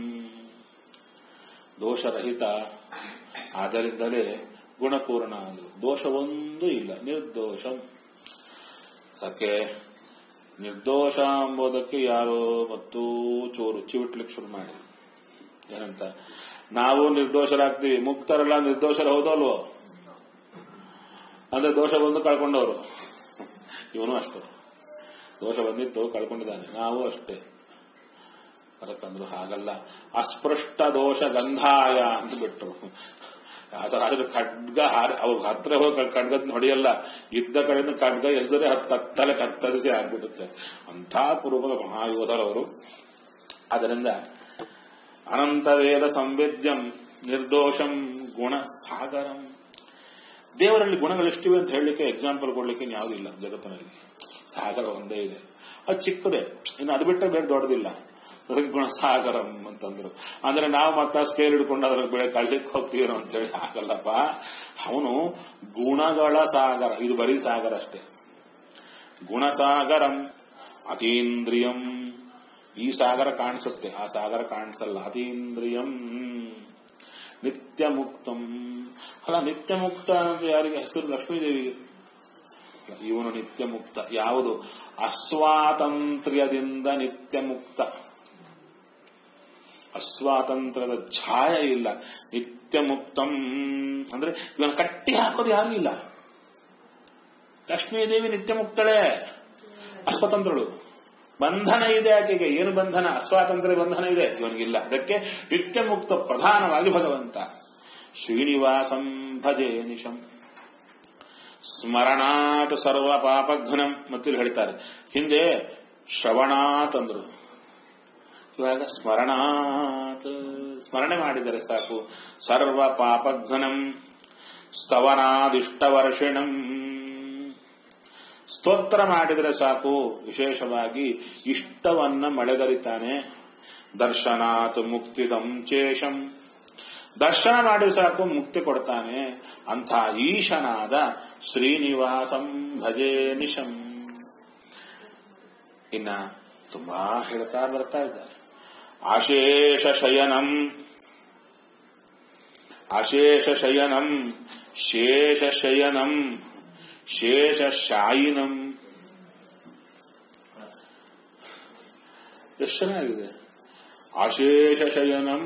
ದೋಷರಹಿತ ಆದ್ದರಿಂದಲೇ ಗುಣಪೂರ್ಣ ಅಂದ್ರು ದೋಷ ಒಂದು ಇಲ್ಲ ನಿರ್ದೋಷಂ ಅದಕ್ಕೆ ನಿರ್ದೋಷ ಎಂಬುದಕ್ಕೆ ಯಾರೋ ಮತ್ತು ಚೋರು ಚಿವಿಟ್ಲಿಕ್ಕೆ ಶುರು ಮಾಡಿ ಏನಂತ ನಾವು ನಿರ್ದೋಷರಾಗ್ತೀವಿ ಮುಕ್ತರೆಲ್ಲ ನಿರ್ದೋಷರ ಹೌದಲ್ವೋ ಅಂದ್ರೆ ದೋಷ ಬಂದು ಕಳ್ಕೊಂಡವರು ಇವನು ಅಷ್ಟೇ ದೋಷ ಬಂದಿತ್ತು ಕಳ್ಕೊಂಡಿದ್ದಾನೆ ನಾವು ಅಷ್ಟೇ ಅದಕ್ಕಂದ್ರು ಹಾಗಲ್ಲ ಅಸ್ಪೃಷ್ಟ ದೋಷ ಗಂಧಾಯ ಅಂತ ಬಿಟ್ರು ದಾಸರಾಜರು ಖಡ್ಗ ಹಾರಿ ಅವ್ರ ಹತ್ರ ಹೋಗಿ ಖಡ್ಗದ್ ಹೊಡೆಯಲ್ಲ ಇದ್ದ ಕಡೆಯಿಂದ ಖಡ್ಗ ಎಸದರೆ ಹತ್ ಕತ್ತಲೆ ಕತ್ತರಿಸಿ ಆಗ್ಬಿಡುತ್ತೆ ಅಂಥ ಪೂರ್ವಕ ಮಹಾಯೋಧರವರು ಅದರಿಂದ ಅನಂತ ವೇದ ಸಂವೇದ್ಯಂ ನಿರ್ದೋಷಂ ಗುಣ ಸಾಗರಂ ದೇವರಲ್ಲಿ ಗುಣಗಳೆಷ್ಟಿವೆ ಅಂತ ಹೇಳಲಿಕ್ಕೆ ಎಕ್ಸಾಂಪಲ್ ಕೊಡ್ಲಿಕ್ಕೆ ಯಾವುದಿಲ್ಲ ಜಗತ್ತಿನಲ್ಲಿ ಸಾಗರ ಒಂದೇ ಇದೆ ಅದು ಚಿಕ್ಕದೇ ಇನ್ನು ಅದು ಬಿಟ್ಟರೆ ಬೇರೆ ದೊಡ್ಡದಿಲ್ಲ ಅದಕ್ಕೆ ಗುಣಸಾಗರಂ ಅಂತಂದ್ರು ಅಂದ್ರೆ ನಾವು ಮತ್ತ ಸ್ಕೇಲ್ ಹಿಡ್ಕೊಂಡು ಅದ್ರ ಬೆಳೆ ಕಳ್ಲಿಕ್ಕೆ ಹೋಗ್ತೀವಿ ಅಂತ ಹೇಳಿ ಆಗಲ್ಲಪ್ಪ ಅವನು ಗುಣಗಳ ಸಾಗರ ಇದು ಬರೀ ಸಾಗರ ಅಷ್ಟೇ ಗುಣಸಾಗರಂ ಅತೀಂದ್ರಿಯಂ ಈ ಸಾಗರ ಕಾಣಿಸುತ್ತೆ ಆ ಸಾಗರ ಕಾಣಿಸಲ್ಲ ಅತೀಂದ್ರಿಯಂ ನಿತ್ಯ ಮುಕ್ತಂ ಅಲ್ಲ ನಿತ್ಯ ಮುಕ್ತ ಅಂತ ಯಾರಿಗೆ ಹೆಸರು ಲಕ್ಷ್ಮೀದೇವಿಗೆ ಇವನು ನಿತ್ಯ ಮುಕ್ತ ಯಾವುದು ಅಸ್ವಾತಂತ್ರ್ಯದಿಂದ ನಿತ್ಯ ಮುಕ್ತ ಅಸ್ವಾತಂತ್ರ್ಯದ ಛಾಯ ಇಲ್ಲ ನಿತ್ಯ ಮುಕ್ತಂ ಅಂದ್ರೆ ಇವನ ಕಟ್ಟಿ ಹಾಕೋದು ಯಾರು ಇಲ್ಲ ಲಕ್ಷ್ಮೀದೇವಿ ನಿತ್ಯ ಮುಕ್ತಳೆ ಅಸ್ವತಂತ್ರಳು ಬಂಧನ ಇದೆ ಆಕೆಗೆ ಏನು ಬಂಧನ ಅಸ್ವಾತಂತ್ರ್ಯ ಬಂಧನ ಇದೆ ಇವನಿಗಿಲ್ಲ ಅದಕ್ಕೆ ನಿತ್ಯ ಮುಕ್ತ ಪ್ರಧಾನವಾಗಿ ಭಗವಂತ ಶ್ರೀನಿವಾಸಂ ಭಜೆ ನಿಶಂ ಸ್ಮರಣಾತ್ ಸರ್ವ ಪಾಪಘ್ನಂ ಮತ್ತು ಹೇಳ್ತಾರೆ ಹಿಂದೆ ಶ್ರವಣಾತ್ ಅಂದ್ರು ಇವಾಗ ಸ್ಮರಣಾತ್ ಸ್ಮರಣೆ ಮಾಡಿದರೆ ಸಾಕು ಸರ್ವ ಪಾಪಘ್ನಂ ಸ್ತವನಾದಿಷ್ಟವರ್ಷಿಣಂ ಸ್ತೋತ್ರ ಮಾಡಿದರೆ ಸಾಕು ವಿಶೇಷವಾಗಿ ಇಷ್ಟವನ್ನ ಮಳೆಗರಿತಾನೆ ದರ್ಶನಾತ್ ಮುಕ್ತಿದಂ ಚೇಷಂ ದರ್ಶನ ಮಾಡಿ ಸಾಕು ಮುಕ್ತಿ ಕೊಡ್ತಾನೆ ಅಂಥ ಈಶನಾದ ಶ್ರೀನಿವಾಸಂ ಭಜೇ ನಿಶಂ ಇನ್ನ ತುಂಬಾ ಹೇಳ್ತಾ ಬರ್ತಾ ಇದ್ದಾರೆ ಆಶೇಷ ಶಯನಂ ಅಶೇಷ ಶಯನಂ ಶೇಷ ಶಯನಂ ಶೇಷ ಶಾಯಿನಂ ಎಷ್ಟು ಚೆನ್ನಾಗಿದೆ ಅಶೇಷ ಶಯನಂ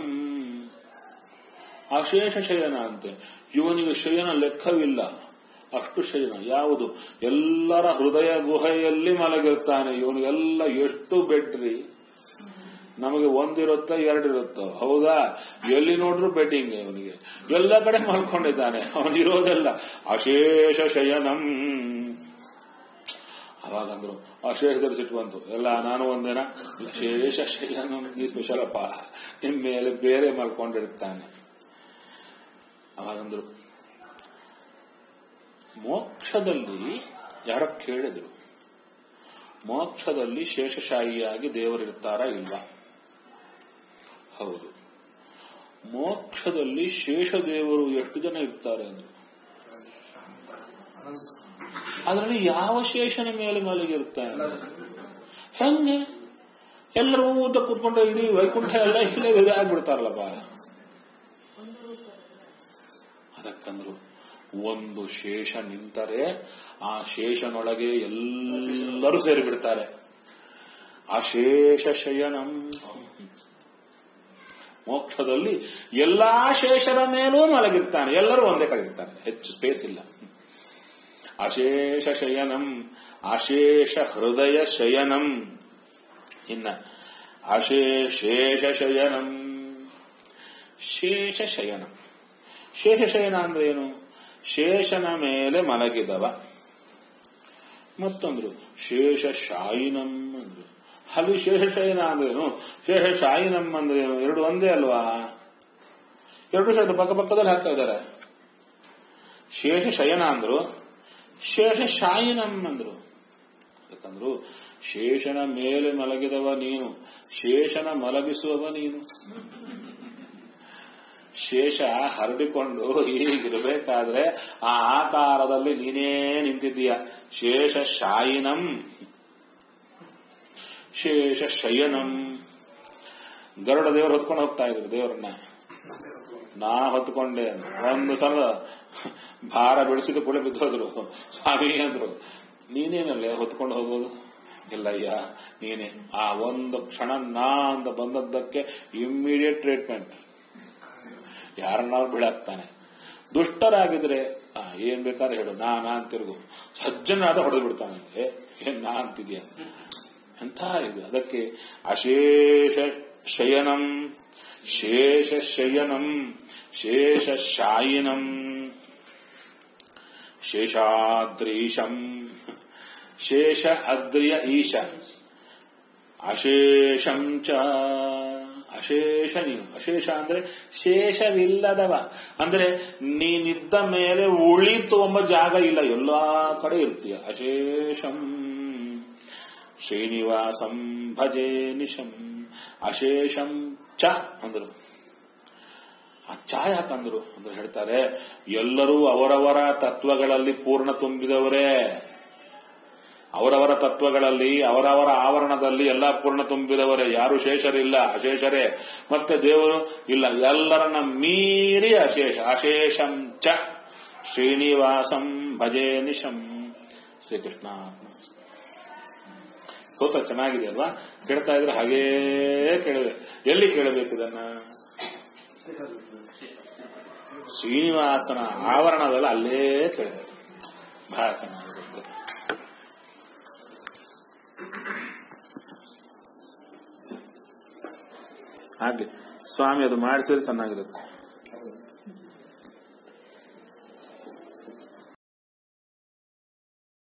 ಅಶೇಷ ಶಯನ ಅಂತೆ ಇವನಿಗೆ ಶಯನ ಲೆಕ್ಕವಿಲ್ಲ ಅಷ್ಟು ಶಯನ ಯಾವುದು ಎಲ್ಲರ ಹೃದಯ ಗುಹೆಯಲ್ಲಿ ಮಲಗಿರ್ತಾನೆ ಇವನಿಗೆಲ್ಲ ಎಷ್ಟು ಬೆಡ್ರಿ ನಮಗೆ ಒಂದಿರುತ್ತೋ ಎರಡಿರುತ್ತೋ ಹೌದಾ ಎಲ್ಲಿ ನೋಡ್ರು ಬೆಡ್ಡಿಂಗ್ ಅವನಿಗೆ ಎಲ್ಲ ಕಡೆ ಮಲ್ಕೊಂಡಿದ್ದಾನೆ ಅವನಿರೋದೆಲ್ಲ ಅಶೇಷ ಶಯನಂ ಅವಾಗಂದ್ರು ಆ ಶೇಷದಲ್ಲಿ ಸಿಟ್ಟು ಬಂತು ಎಲ್ಲ ನಾನು ಒಂದೇನ ಇಲ್ಲ, ಶೇಷ ಶಯನ ಈ ಸ್ಪೆಷಲ್ ಅಪ್ಪ ನಿಮ್ ಮೇಲೆ ಬೇರೆ ಮಲ್ಕೊಂಡಿರ್ತಾನೆ ಅವಾಗಂದ್ರು ಮೋಕ್ಷದಲ್ಲಿ ಯಾರೋ ಕೇಳಿದ್ರು ಮೋಕ್ಷದಲ್ಲಿ ಶೇಷಶಾಹಿಯಾಗಿ ದೇವರಿರ್ತಾರ ಇಲ್ವಾ ಹೌದು ಮೋಕ್ಷದಲ್ಲಿ ಶೇಷ ದೇವರು ಎಷ್ಟು ಜನ ಇರ್ತಾರೆ ಅಂದ್ರು ಅದರಲ್ಲಿ ಯಾವ ಶೇಷನ ಮೇಲೆ ಮಲಗಿರ್ತಾನೆ ಹೆಂಗೆ ಎಲ್ಲರೂ ಊಟ ಕೂತ್ಕೊಂಡು ಇಡೀ ವೈಕುಂಠ ಎಲ್ಲ ಇಲ್ಲೇ ವಿಧ ಆಗ್ಬಿಡ್ತಾರಲ್ಲಪ್ಪ ಅದಕ್ಕಂದ್ರು ಒಂದು ಶೇಷ ನಿಂತರೆ ಆ ಶೇಷನೊಳಗೆ ಎಲ್ಲರೂ ಸೇರಿಬಿಡ್ತಾರೆ ಆ ಶೇಷ ಶಯನಂ ಮೋಕ್ಷದಲ್ಲಿ ಎಲ್ಲಾ ಶೇಷರ ಮೇಲೂ ಮಲಗಿರ್ತಾನೆ ಎಲ್ಲರೂ ಒಂದೇ ಕಡೆ ಇರ್ತಾರೆ ಹೆಚ್ಚು ಸ್ಪೇಸ್ ಇಲ್ಲ ಅಶೇಷ ಶಯನಂ ಅಶೇಷ ಹೃದಯ ಶಯನಂ ಇನ್ನ ಅಶೇಷೇಷ ಶಯನಂ ಶೇಷ ಶಯನಂ ಶೇಷ ಶಯನ ಅಂದ್ರೆ ಏನು ಶೇಷನ ಮೇಲೆ ಮಲಗಿದವ ಮತ್ತೊಂದ್ರು ಶೇಷ ಶಾಯಿನಂ ಅಂದ್ರು ಅಲ್ಲಿ ಶೇಷ ಶಯನ ಅಂದ್ರೇನು ಶೇಷ ಶಾಯಿನಂ ಅಂದ್ರೇನು ಎರಡು ಒಂದೇ ಅಲ್ವಾ ಎರಡು ಶಬ್ದ ಪಕ್ಕ ಪಕ್ಕದಲ್ಲಿ ಹಾಕ್ತಾ ಇದ್ದಾರೆ ಶೇಷ ಶಯನ ಅಂದ್ರು ಶೇಷ ಶಾಯಿನಂ ಅಂದ್ರು ಯಾಕಂದ್ರು ಶೇಷನ ಮೇಲೆ ಮಲಗಿದವ ನೀನು ಶೇಷನ ಮಲಗಿಸುವವ ನೀನು ಶೇಷ ಹರಡಿಕೊಂಡು ಹೀಗಿರಬೇಕಾದ್ರೆ ಆ ಆಕಾರದಲ್ಲಿ ನೀನೇ ನಿಂತಿದ್ದೀಯ ಶೇಷ ಶಾಯಿನಂ ಶೇಷ ಶಯನಂ ಗರುಡ ದೇವರು ಹೊತ್ಕೊಂಡು ಹೋಗ್ತಾ ಇದ್ರು ದೇವರನ್ನ ನಾ ಹೊತ್ಕೊಂಡೆ ಅಂದ್ರು. ಒಂದು ಸಲ ಭಾರ ಬೆಳೆಸಿದ ಕೂಡ ಬಿದ್ದೋದ್ರು ಸ್ವಾಮಿ ಅಂದ್ರು ನೀನೇನಲ್ಲೇ ಹೊತ್ಕೊಂಡು ಹೋಗೋದು ಇಲ್ಲಯ್ಯ ನೀನೇ ಆ ಒಂದು ಕ್ಷಣ ನಾ ಅಂತ ಬಂದದ್ದಕ್ಕೆ ಇಮ್ಮಿಡಿಯೇಟ್ ಟ್ರೀಟ್ಮೆಂಟ್ ಯಾರನ್ನಾರು ಬೀಳಾಕ್ತಾನೆ ದುಷ್ಟರಾಗಿದ್ರೆ ಆ, ಏನ್ ಬೇಕಾದ್ರೆ ಹೇಳು ನಾ ನಾ ಅಂತಿರ್ಗು ಸಜ್ಜನಾದ ಹೊಡೆದು ಬಿಡ್ತಾನೆ ಏ, ಏನ್ ನಾ ಅಂತಿದ್ಯಾ ಎಂಥ ಇದು ಅದಕ್ಕೆ ಅಶೇಷ ಶಯನಂ ಶೇಷ ಶಯನಂ ಶೇಷ ಶಾಯಿನಂ ಶೇಷಾದ್ರೀಶಂ ಶೇಷ ಅದ್ರಿಯ ಈಶ ಅಶೇಷಂ ಚ ಅಶೇಷ ನೀನು ಅಶೇಷ ಅಂದ್ರೆ ಶೇಷವಿಲ್ಲದವ ಅಂದ್ರೆ ನೀನಿದ್ದ ಮೇಲೆ ಉಳಿತು ಎಂಬ ಜಾಗ ಇಲ್ಲ ಎಲ್ಲಾ ಕಡೆ ಇರ್ತೀಯ ಅಶೇಷಂ ಶ್ರೀನಿವಾಸಂ ಭಜೆ ನಿಶಂ ಅಶೇಷಂ ಚ ಅಂದರು ಆ ಚ ಯಾಕಂದ್ರು ಅಂದ್ರೆ ಹೇಳ್ತಾರೆ ಎಲ್ಲರೂ ಅವರವರ ತತ್ವಗಳಲ್ಲಿ ಪೂರ್ಣ ತುಂಬಿದವರೇ ಅವರವರ ತತ್ವಗಳಲ್ಲಿ ಅವರವರ ಆವರಣದಲ್ಲಿ ಎಲ್ಲ ಪೂರ್ಣ ತುಂಬಿದವರೇ ಯಾರು ಶೇಷರಿಲ್ಲ ಅಶೇಷರೇ ಮತ್ತೆ ದೇವರು ಇಲ್ಲ ಎಲ್ಲರನ್ನ ಮೀರಿ ಅಶೇಷ ಅಶೇಷಂ ಚ ಶ್ರೀನಿವಾಸಂ ಭಜೆ ನಿಶಂ ಶ್ರೀಕೃಷ್ಣ ಸ್ತೋತ್ರ ಚೆನ್ನಾಗಿದೆ ಅಲ್ವಾ ಕೇಳ್ತಾ ಇದ್ರೆ ಹಾಗೇ ಕೇಳಿದೆ ಎಲ್ಲಿ ಕೇಳಬೇಕು ಇದನ್ನ ಶ್ರೀನಿವಾಸನ ಆವರಣದಲ್ಲಿ ಅಲ್ಲೇ ಕೇಳಿದೆ ಬಹಳ ಚೆನ್ನಾಗಿರುತ್ತೆ ಹಾಗೆ ಸ್ವಾಮಿ ಅದು ಮಾಡಿಸಿದ್ರೆ ಚೆನ್ನಾಗಿರುತ್ತೆ